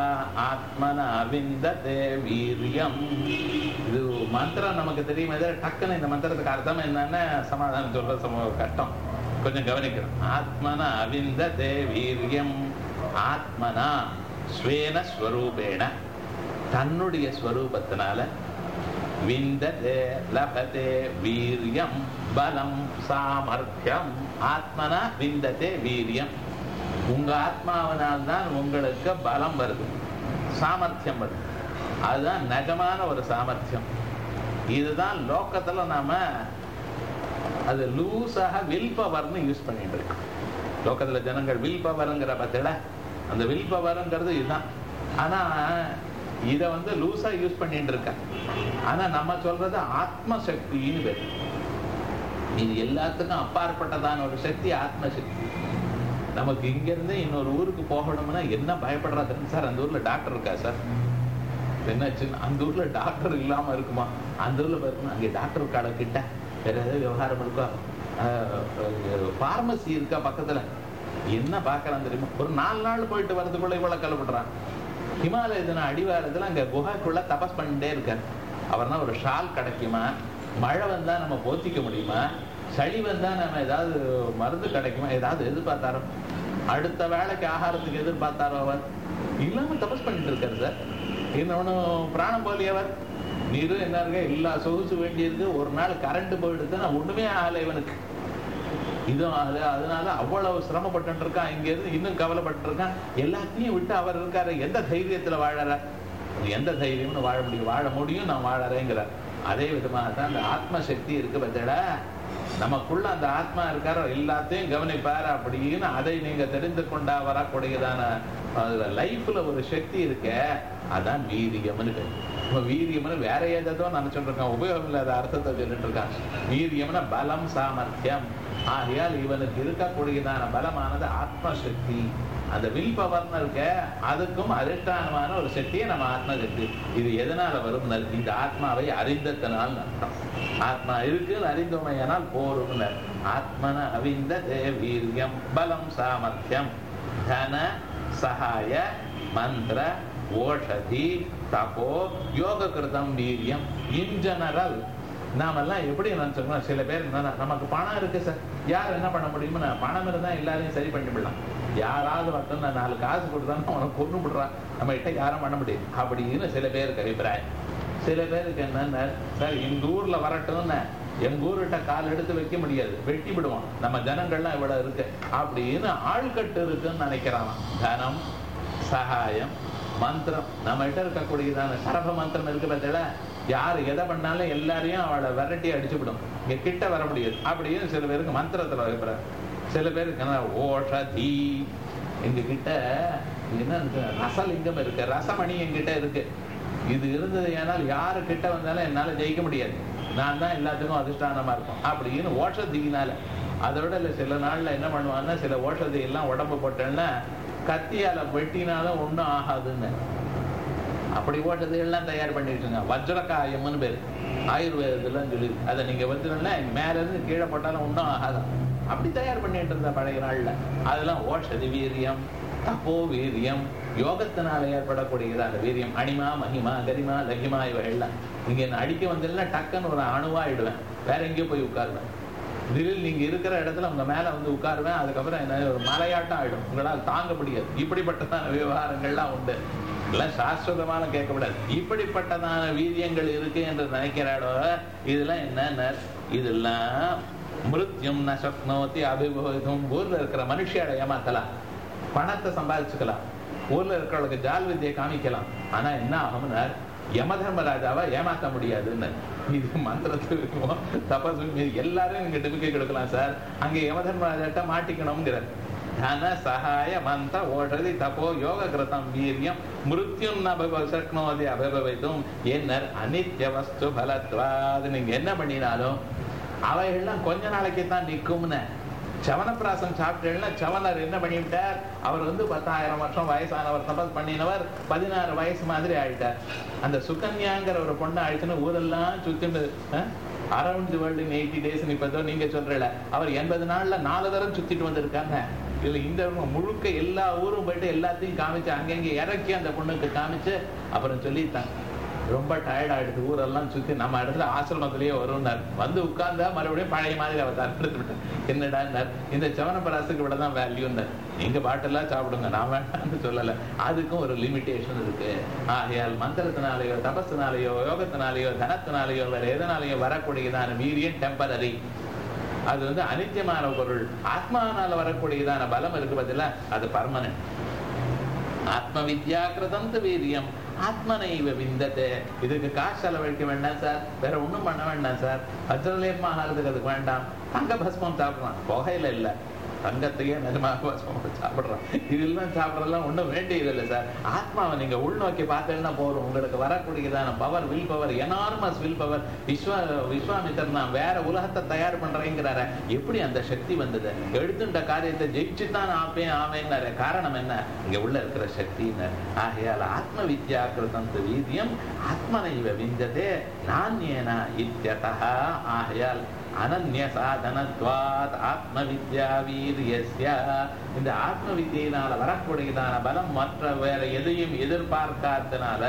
ஆத்மன விந்ததே வீரியம் இது மந்திரம் நமக்கு தெரியுமே தவிர டக்குன்னு இந்த மந்திரத்துக்கு அர்த்தம் என்னன்னு சமாதானம் சொல்ற சம கஷ்டம் கொஞ்சம் கவனிக்கணும் ஆத்மன அவிந்ததே வீரியம் ஆத்மனா ஸ்வேன ஸ்வரூபேண தன்னுடைய ஸ்வரூபத்தினால விந்ததே லபதே வீரியம் பலம் சாமர்த்தியம் ஆத்மனா விந்ததே வீரியம் உங்க ஆத்மாவினால் தான் உங்களுக்கு பலம் வருது சாமர்த்தியம் வருது அதுதான் நிஜமான ஒரு சாமர்த்தியம் இதுதான் லோக்கத்துல நாம அது லூஸாக வில் பவர்னு யூஸ் பண்ணிட்டு இருக்கோம் லோக்கத்துல ஜனங்கள் வில் பவருங்கிற பார்த்தல அந்த வில் பவருங்கிறது இதுதான் ஆனா இத வந்து லூஸா யூஸ் பண்ணிட்டு இருக்க ஆனா நம்ம சொல்றது ஆத்ம சக்தின்னு பேர் இது எல்லாத்துக்கும் அப்பாற்பட்டதான ஒரு சக்தி ஆத்ம சக்தி நமக்கு இங்க இருந்து இன்னொரு ஊருக்கு போகணும்னா என்ன பயப்படுறாதுன்னு சார் அந்த ஊர்ல டாக்டர் இருக்கா சார் என்னாச்சு அந்த ஊர்ல டாக்டர் இல்லாம இருக்குமா அந்த ஊர்ல பாருங்க அங்க டாக்டர் கடை கிட்ட வேற ஏதாவது விவகாரம் இருக்கா பார்மசி இருக்கா பக்கத்துல என்ன பாக்குறான் தெரியுமா ஒரு நாலு நாள் போயிட்டு வரதுக்குள்ள இவ்வளவு கலப்படுறான் ஹிமாலயத்தின அடிவாரத்துல அங்க குகைக்குள்ள தபஸ் பண்ணிட்டே இருக்காரு அவர்னா ஒரு ஷால் கிடைக்குமா மழை வந்தா நம்ம போத்திக்க முடியுமா சளி வந்தா நம்ம ஏதாவது மருந்து கிடைக்குமா ஏதாவது எதிர்பார்த்தாரோ அடுத்த வேலைக்கு ஆகாரத்துக்கு எதிர்பார்த்தாரோ அவர் இல்லாம தபஸ் பண்ணிட்டு இருக்காரு சார் இன்னொன்னு பிராணம் போலியவர் நீரு என்ன இருக்க எல்லா சொகுசு வேண்டியிருக்கு ஒரு நாள் கரண்ட் போயிடுது நான் ஒண்ணுமே ஆகலை இவனுக்கு இதுவும் ஆகல அதனால அவ்வளவு சிரமப்பட்டு இருக்கான் இங்க இருந்து இன்னும் கவலைப்பட்டு இருக்கான் எல்லாத்தையும் விட்டு அவர் இருக்காரு எந்த தைரியத்துல வாழறார் எந்த தைரியம்னு வாழ முடியும் வாழ முடியும் நான் வாழறேங்கிறார் அதே விதமாக தான் அந்த ஆத்ம சக்தி இருக்கு பார்த்தடா நமக்குள்ள அந்த ஆத்மா இருக்காரோ எல்லாத்தையும் கவனிப்பார் அப்படின்னு அதை நீங்க தெரிந்து கொண்டா வரக்கூடியதான லைஃப்ல ஒரு சக்தி இருக்க அதான் வீரியம்னு பேர் இப்ப வீரியம்னு வேற ஏதோ நினைச்சுட்டு இருக்கான் உபயோகம் இல்லாத அர்த்தத்தை சொல்லிட்டு இருக்கான் வீரியம்னா பலம் சாமர்த்தியம் ஆகையால் இவனுக்கு இருக்கக்கூடியதான பலமானது ஆத்மசக்தி அந்த வில் பவர்னு இருக்க அதுக்கும் அதிஷ்டானமான ஒரு சக்தியை நம்ம ஆத்ம சக்தி இது எதனால வரும் இந்த ஆத்மாவை அறிந்ததனால் அர்த்தம் ஆத்மா இருக்குன்னு அறிந்தோமையானால் போரும் ஆத்மன அவிந்த வீரியம் பலம் சாமர்த்தியம் தன சகாய மந்திர ஓஷதி தபோ யோக கிருதம் வீரியம் இன் ஜெனரல் நாமெல்லாம் எப்படி நினைச்சோம்னா சில பேர் என்னன்னா நமக்கு பணம் இருக்கு சார் யார் என்ன பண்ண முடியுமோ நான் பணம் இருந்தா எல்லாரையும் சரி பண்ணி விடலாம் யாராவது ஒருத்தன் நான் நாலு காசு கொடுத்தாலும் அவனை கொண்டு விடுறான் நம்ம கிட்ட யாரும் பண்ண முடியும் அப்படின்னு சில பேருக்கு அபிப்பிராயம் சில பேருக்கு என்னன்னா சார் எங்க ஊர்ல வரட்டும்னு எங்க ஊர்கிட்ட கால் எடுத்து வைக்க முடியாது வெட்டி விடுவான் நம்ம ஜனங்கள்லாம் இவ்வளவு இருக்கு அப்படின்னு ஆள்கட்டு இருக்குன்னு நினைக்கிறான் தனம் சகாயம் மந்திரம் நம்ம கிட்ட இருக்கக்கூடியதான சரப மந்திரம் இருக்கு பார்த்தீங்களா யார் எதை பண்ணாலும் எல்லாரையும் அவளை விரட்டி அடிச்சுவிடும் இங்க கிட்ட வர முடியாது அப்படின்னு சில பேருக்கு மந்திரத்துல வைக்கிறார் சில பேருக்கு என்ன ஓஷதி எங்க கிட்ட என்ன இருக்கு? ரசலிங்கம் இருக்கு ரசமணி என்கிட்ட இருக்கு இது இருந்தது ஏனால் யாரு கிட்ட வந்தாலும் என்னால ஜெயிக்க முடியாது நான் தான் எல்லாத்துக்கும் அதிஷ்டானமா இருக்கும் அப்படின்னு ஓஷதியினால அதை விட இல்ல சில நாள்ல என்ன பண்ணுவாங்கன்னா சில ஓஷதி எல்லாம் உடம்பு போட்டேன்னா கத்தியால வெட்டினாலும் ஒண்ணும் ஆகாதுன்னு அப்படி ஓட்டது எல்லாம் தயார் பண்ணி வச்சுங்க வஜ்ரகாயம்னு பேரு ஆயுர்வேதத்துலன்னு சொல்லி அதை நீங்க வச்சுனா மேல இருந்து கீழே போட்டாலும் ஒன்றும் ஆகாதான் அப்படி தயார் பண்ணிட்டு இருந்த பழைய நாள்ல அதெல்லாம் ஓஷதி வீரியம் தப்போ வீரியம் யோகத்தினால ஏற்படக்கூடியது அந்த வீரியம் அனிமா மகிமா கரிமா லகிமா இவைகள்லாம் நீங்க என்ன அடிக்க வந்தீங்கன்னா டக்குன்னு ஒரு அணுவாயிடுவேன் வேற எங்கேயோ போய் உட்காருவேன் திடீர்னு நீங்க இருக்கிற இடத்துல உங்க மேல வந்து உட்காருவேன் அதுக்கப்புறம் என்ன ஒரு மலையாட்டம் ஆயிடும் உங்களால் தாங்க முடியாது இப்படிப்பட்டதான விவகாரங்கள்லாம் உண்டு எல்லாம் சாஸ்வதமான கேட்கக்கூடாது இப்படிப்பட்டதான வீரியங்கள் இருக்கு என்று நினைக்கிறாடோ இதெல்லாம் என்னன்னா இதெல்லாம் மிருத்யும் நசக்னோத்தி அபிபோதம் ஊர்ல இருக்கிற மனுஷியால ஏமாத்தலாம் பணத்தை சம்பாதிச்சுக்கலாம் ஊர்ல இருக்கிறவங்களுக்கு ஜால் வித்தியை காமிக்கலாம் ஆனா என்ன ஆகும்னா யமதர்மராஜாவை ஏமாத்த முடியாதுன்னு இது மந்திரத்துக்கும் தபசு மீது எல்லாரும் இங்க டிபிக்கை கொடுக்கலாம் சார் அங்க யமதர்மராஜாட்ட மாட்டிக்கணுங்கிறார் தன சகாய மந்த ஓஷதி தபோ யோக கிருதம் வீரியம் மிருத்யும் நபசக்னோதி அபபவித்தும் என்ன அனித்ய வஸ்து பலத்வாது நீங்க என்ன பண்ணினாலும் அவைகள்லாம் கொஞ்ச நாளைக்கு தான் நிற்கும்னு சவனப்பிராசம் சாப்பிட்டேன்னா சவனர் என்ன பண்ணிவிட்டார் அவர் வந்து பத்தாயிரம் வருஷம் வயசானவர் தபஸ் பண்ணினவர் பதினாறு வயசு மாதிரி ஆயிட்டார் அந்த சுகன்யாங்கிற ஒரு பொண்ணை ஆயிடுச்சுன்னு ஊரெல்லாம் சுத்திட்டு around the world eighty days இப்ப நீங்க சொல்றல அவர் எண்பது நாள்ல நாலு தரம் சுத்திட்டு வந்திருக்காங்க இதுல இந்த முழுக்க எல்லா ஊரும் போயிட்டு எல்லாத்தையும் காமிச்சு அங்கங்க இறக்கி அந்த பொண்ணுக்கு காமிச்சு அப்புறம் சொல்லிட்டாங்க ரொம்ப டயர்ட் ஆயிடுது ஊரெல்லாம் சுத்தி நம்ம இடத்துல ஆசிரமத்திலேயே வரும்னார் வந்து உட்கார்ந்தா மறுபடியும் பழைய மாதிரி அவர் தடுத்து விட்டேன் என்னடான்னார் இந்த சவனப்பராசுக்கு விட தான் வேல்யூன்னார் நீங்க பாட்டெல்லாம் சாப்பிடுங்க நான் வேண்டாம்னு சொல்லல அதுக்கும் ஒரு லிமிட்டேஷன் இருக்கு ஆகையால் மந்திரத்தினாலேயோ தபத்தினாலேயோ யோகத்தினாலேயோ தனத்தினாலேயோ வேற எதனாலேயோ வரக்கூடியதான வீரியம் டெம்பரரி அது வந்து அனித்தியமான பொருள் ஆத்மானால வரக்கூடியதான பலம் இருக்கு பதில அது பர்மனன்ட் ஆத்ம வித்யா கிருதம் வீரியம் ஆத்மனைவ விந்ததே இதுக்கு காசு செலவழிக்க வேண்டாம் சார் வேற ஒண்ணும் பண்ண வேண்டாம் சார் வஜ்ரலேபம் ஆகிறதுக்கு அதுக்கு வேண்டாம் தங்க பஸ்மம் சாப்பிடலாம் புகையில இல்ல தங்கத்தையே நிஜமாக பஸ்மம் சாப்பிடுறோம் இதெல்லாம் சாப்பிடறதுலாம் ஒண்ணும் வேண்டியதில்லை சார் ஆத்மாவை நீங்க உள்நோக்கி பார்த்தீங்கன்னா போறோம் உங்களுக்கு வரக்கூடியதான power will power enormous will power விஸ்வ விஸ்வாமித்தர் நான் வேற உலகத்தை தயார் பண்றேங்கிறார எப்படி அந்த சக்தி வந்தது எடுத்துட்ட காரியத்தை ஜெயிச்சு தான் ஆப்பேன் ஆவேங்கிறாரு காரணம் என்ன இங்க உள்ள இருக்கிற சக்தின்னு ஆகையால் ஆத்ம வித்யா கிருதம் வீரியம் ஆத்மனைவ விந்ததே நானியன இத்தியதா ஆகையால் அனன்ய சாதனத்வாத் ஆத்ம வித்யா வீரியஸ்ய இந்த ஆத்ம வித்தியினால வரக்கூடியதான பலம் மற்ற வேற எதையும் எதிர்பார்க்காதனால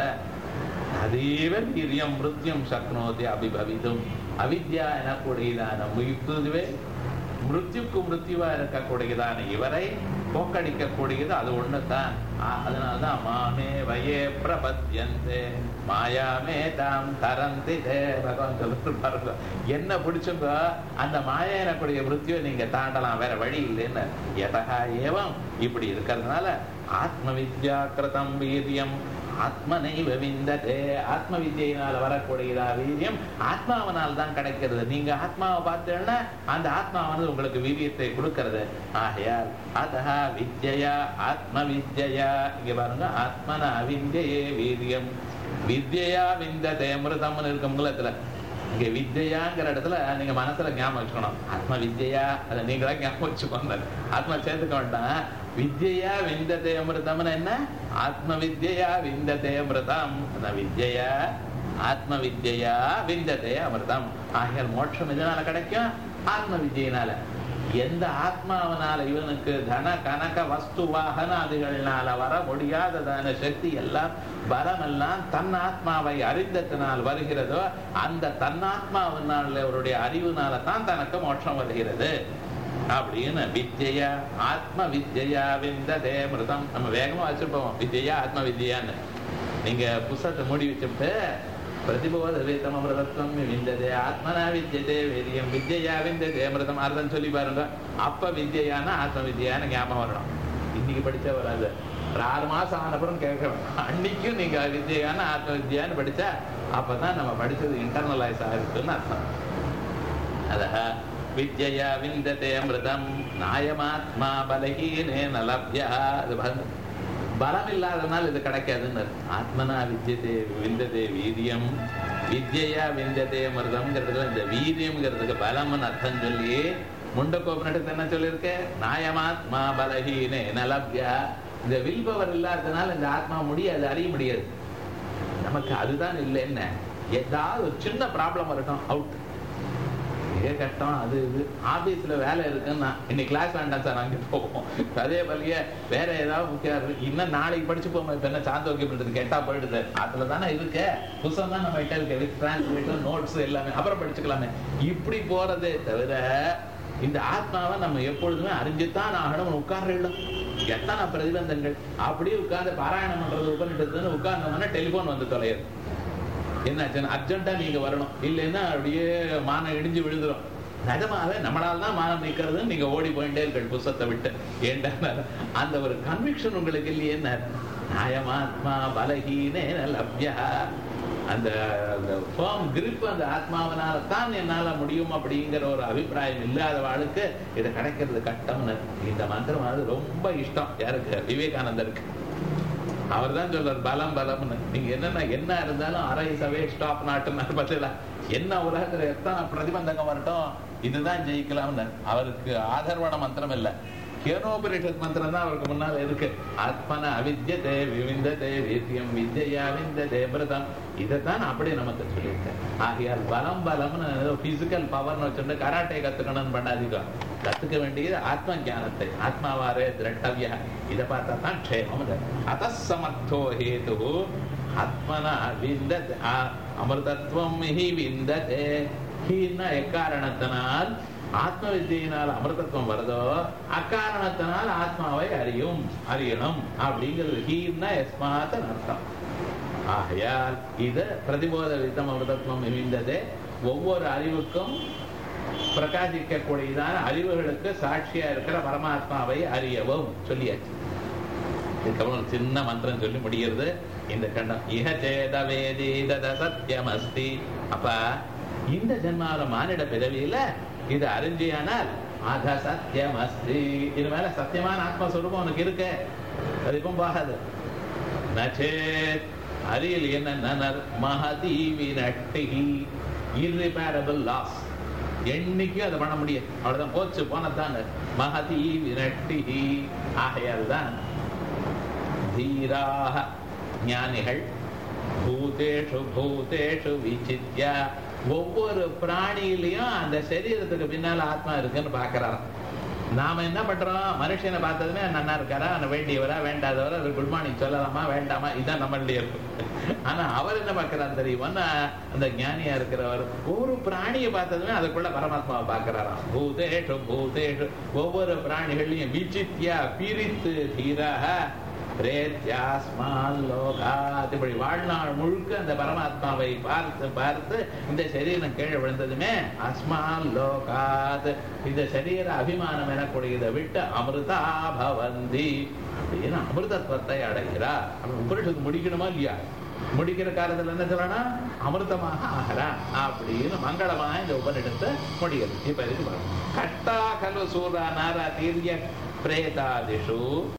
அதேவ வீரியம் மிருத்யும் சக்னோதி அபிபவிதும் அவித்யா எனக்கூடியதான முயற்சுவே மிருத்யுக்கு மிருத்யுவா இருக்கக்கூடியதான இவரை போக்கடிக்கக்கூடியது அது ஒண்ணுதான் அதனால்தான் மாமே வயே பிரபத்யந்தே மாயாமே தாம் தரந்தி தே பகவான் சொல்லிட்டு பாருங்க என்ன பிடிச்சுங்க அந்த மாயா எனக்கூடிய மிருத்யுவை நீங்க தாண்டலாம் வேற வழி இல்லைன்னு எதகா ஏவம் இப்படி இருக்கிறதுனால ஆத்ம வித்யா கிருதம் வீரியம் ஆத்மனைவ விந்ததே ஆத்ம வித்தியினால வரக்கூடியதா வீரியம் ஆத்மாவனால் தான் கிடைக்கிறது நீங்க ஆத்மாவை பார்த்தீங்கன்னா அந்த ஆத்மா வந்து உங்களுக்கு வீரியத்தை கொடுக்கிறது ஆகையால் அதா வித்யா ஆத்ம வித்யா இங்க பாருங்க ஆத்மனா வித்யே வீரியம் வித்யா விந்ததே மிருதம்னு இருக்கும் மூலத்துல இங்க வித்யாங்கிற இடத்துல நீங்க மனசுல ஞாபகம் வச்சுக்கணும் ஆத்ம வித்யா அதை நீங்களா ஞாபகம் வச்சுக்கோங்க ஆத்மா சேர்த்துக்க வேண்டாம் வித்யா விந்ததே அமிர்தம்னு என்ன ஆத்ம வித்யா விந்ததே அமிர்தம் அந்த வித்யா ஆத்ம வித்யா விந்ததே அமிர்தம் ஆகியால் மோட்சம் எதனால கிடைக்கும் ஆத்ம வித்யினால எந்த ஆத்மாவனால இவனுக்கு தன கனக வஸ்து வாகனாதிகள்னால வர முடியாததான சக்தி எல்லாம் பலமெல்லாம் தன் ஆத்மாவை அறிந்தத்தினால் வருகிறதோ அந்த தன்னாத்மாவினால் அவருடைய அறிவுனால தான் தனக்கு மோட்சம் வருகிறது அப்படின்னு வித்யா ஆத்ம வித்யா விந்ததே மிருதம் நம்ம வேகமா வச்சிருப்போம் வித்யா ஆத்ம வித்யான்னு நீங்க புஸ்தகத்தை மூடி வச்சுட்டு பிரதிபோத வேதம் அமிர்தத்துவம் விந்ததே ஆத்மனா வித்தியதே வீரியம் வித்யா விந்ததே அமிர்தம் அர்த்தம் சொல்லி பாருங்க அப்ப வித்யான ஆத்ம வித்யான்னு ஞாபகம் வரணும் இன்னைக்கு படிச்சா வராது ஒரு ஆறு மாசம் ஆனப்புறம் கேட்கணும் அன்னைக்கும் நீங்க வித்யான ஆத்ம வித்யான்னு படிச்சா அப்பதான் நம்ம படிச்சது இன்டர்னலைஸ் ஆயிருக்குன்னு அர்த்தம் அதः வித்யயா விந்ததே அமிர்தம் நாயமாத்மா பலஹீனே நலப்யா அது பாருங்க. பலம் இல்லாதனால இது கிடைக்காதுன்னு ஆத்மனா வித்யதே விந்ததே வீரியம் வித்யா விந்ததே அமிர்தம்ங்கிறதுல இந்த வீரியம்ங்கிறதுக்கு பலம்னு அர்த்தம் சொல்லி முண்டக்கோபனிடத்து என்ன சொல்லியிருக்க நாயமாத்மா பலஹீனே நலப்யா இந்த வில் பவர் இல்லாததுனால இந்த ஆத்மா முடியாது அறிய முடியாது நமக்கு அதுதான் இல்லை என்ன ஏதாவது ஒரு சின்ன ப்ராப்ளம் வரட்டும் அவுட் மிக கஷ்டம் அது இது ஆபீஸ்ல வேலை இருக்குன்னா இன்னைக்கு கிளாஸ் வேண்டாம் சார் அங்கே போவோம் அதே போலயே வேற ஏதாவது முக்கியம் இருக்கு இன்னும் நாளைக்கு படிச்சு போவோம் இப்ப என்ன சாந்தோக்கியம் பண்றது கேட்டா போயிடுது அதுல தானே இருக்கு புத்தகம் தான் நம்ம கிட்ட இருக்கு வித் டிரான்ஸ்லேட்டர் நோட்ஸ் எல்லாமே அப்புறம் படிச்சுக்கலாமே இப்படி போறதே தவிர இந்த ஆத்மாவை நம்ம எப்பொழுதுமே அறிஞ்சுத்தான் ஆகணும் உட்கார்றோம் எத்தனை பிரதிபந்தங்கள் அப்படியே உட்கார்ந்து பாராயணம் பண்றது உட்காந்துட்டு உட்கார்ந்தோம்னா டெலிபோன் வந்து தொலையுது என்னாச்சுன்னா அர்ஜென்ட்டா நீங்க வரணும் இல்லைன்னா அப்படியே மானம் இடிஞ்சு விழுந்துரும் நிஜமாவே நம்மளால தான் மானம் நிக்கிறதுன்னு நீங்க ஓடி போயிட்டே இருக்க புஸ்தத்தை விட்டு ஏண்டா அந்த ஒரு கன்விக்ஷன் உங்களுக்கு இல்லையே என்ன நியாயமாத்மா பலகீனே லப்யா அந்த ஃபேம் கிரிப் அந்த ஆத்மாவனால தான் என்னால முடியும் அப்படிங்கிற ஒரு அபிப்பிராயம் இல்லாத வாழ்க்கை இதை கிடைக்கிறது கஷ்டம்னு இந்த மந்திரம் அது ரொம்ப இஷ்டம் யாருக்கு விவேகானந்தருக்கு அவர் தான் சொல்றார் பலம் பலம்னு நீங்க என்னன்னா என்ன இருந்தாலும் அரை சவே ஸ்டாப் நாட்டுன்னு பார்த்தீங்களா என்ன உலகத்துல எத்தனை பிரதிபந்தகம் வரட்டும் இதுதான் ஜெயிக்கலாம்னு அவருக்கு ஆதர்வண மந்திரம் இல்லை கேனோபரிஷத் மந்திரம் தான் அவருக்கு முன்னால இருக்கு ஆத்மன அவித்யதே விவிந்ததே வீத்தியம் வித்யா விந்ததே பிரதம் இதைத்தான் அப்படி நமக்கு சொல்லியிருக்கேன் ஆகையால் பலம் பலம்னு பிசிக்கல் பவர்னு வச்சுட்டு கராட்டே கத்துக்கணும்னு பண்ணாதீங்க கத்துக்க வேண்டியது ஆத்ம ஞானத்தை ஆத்மாவாரே திரட்டவிய இதை பார்த்தா தான் க்ஷேமம் அத்தமர்த்தோ ஹேது ஆத்மனா விந்தத் அமிர்தத்வம் ஹி விந்ததே ஹீன்னா எக்காரணத்தினால் ஆத்ம வித்தியினால் அமிர்தத்துவம் வருதோ அக்காரணத்தினால் ஆத்மாவை அறியும் அறியணும் அப்படிங்கிறது ஹீன்னா எஸ்மாத் அர்த்தம் ஆகையால் இது பிரதிபோத வித்தம் அமிர்தத்துவம் விந்ததே ஒவ்வொரு அறிவுக்கும் பிரகாசிக்கக்கூடியதான அறிவுகளுக்கு சாட்சியா இருக்கிற பரமாத்மாவை அறியவும் சொல்லியாச்சு இதுக்கப்புறம் சின்ன மந்திரம் சொல்லி முடிகிறது இந்த கண்டம் இஹ சேத வேதீதத சத்தியம் அஸ்தி அப்ப இந்த ஜென்மாவில மானிட பிறவியில இது அறிஞ்சியானால் அத சத்தியம் அஸ்தி இது மேல சத்தியமான ஆத்மஸ்வரூபம் உனக்கு இருக்கு அது இப்போ போகாது நச்சேத் அறியல் என்ன நனர் மகதி விரட்டி irreparable லாஸ் என்னைக்கும் அதை பண்ண முடியாது அவ்வளவுதான் போச்சு போனதாங்க மகதி விரட்டி ஆகையால் தான் தீராக ஞானிகள் பூதேஷு பூதேஷு விசித்ய ஒவ்வொரு பிராணியிலையும் அந்த சரீரத்துக்கு பின்னால ஆத்மா இருக்குன்னு பாக்குறாராம் நாம என்ன பண்றோம் மனுஷனை பார்த்ததுமே நன்னா இருக்காரா அவனை வேண்டியவரா வேண்டாதவரா அது குட் மார்னிங் சொல்லலாமா வேண்டாமா இதான் நம்மளுடைய இருக்கு ஆனா அவர் என்ன பார்க்கிறார் தெரியுமா அந்த ஞானியா இருக்கிறவர் ஒரு பிராணியை பார்த்ததுமே அதுக்குள்ள பரமாத்மாவை பார்க்கிறாராம் பூதேஷு பூதேஷு ஒவ்வொரு பிராணிகளையும் விசித்தியா பிரித்து தீராக பிரேத்யாஸ்மாலோகாத் இப்படி வாழ்நாள் முழுக்க அந்த பரமாத்மாவை பார்த்து பார்த்து இந்த சரீரம் கீழே விழுந்ததுமே அஸ்மால் லோகாத் இந்த சரீர அபிமானம் எனக்கூடியதை விட்டு அமிர்தா பவந்தி அப்படின்னு அமிர்தத்வத்தை அடைகிறார் அப்ப உபனிஷத்து முடிக்கணுமா இல்லையா முடிக்கிற காலத்துல என்ன சொல்லணும் அமிர்தமாக ஆகிறா அப்படின்னு மங்களமாக இந்த உபனிடத்தை முடிகிறது இப்ப இதுக்கு கட்டா கலு சூரா நாரா தீர்ய பிரேதாதிஷு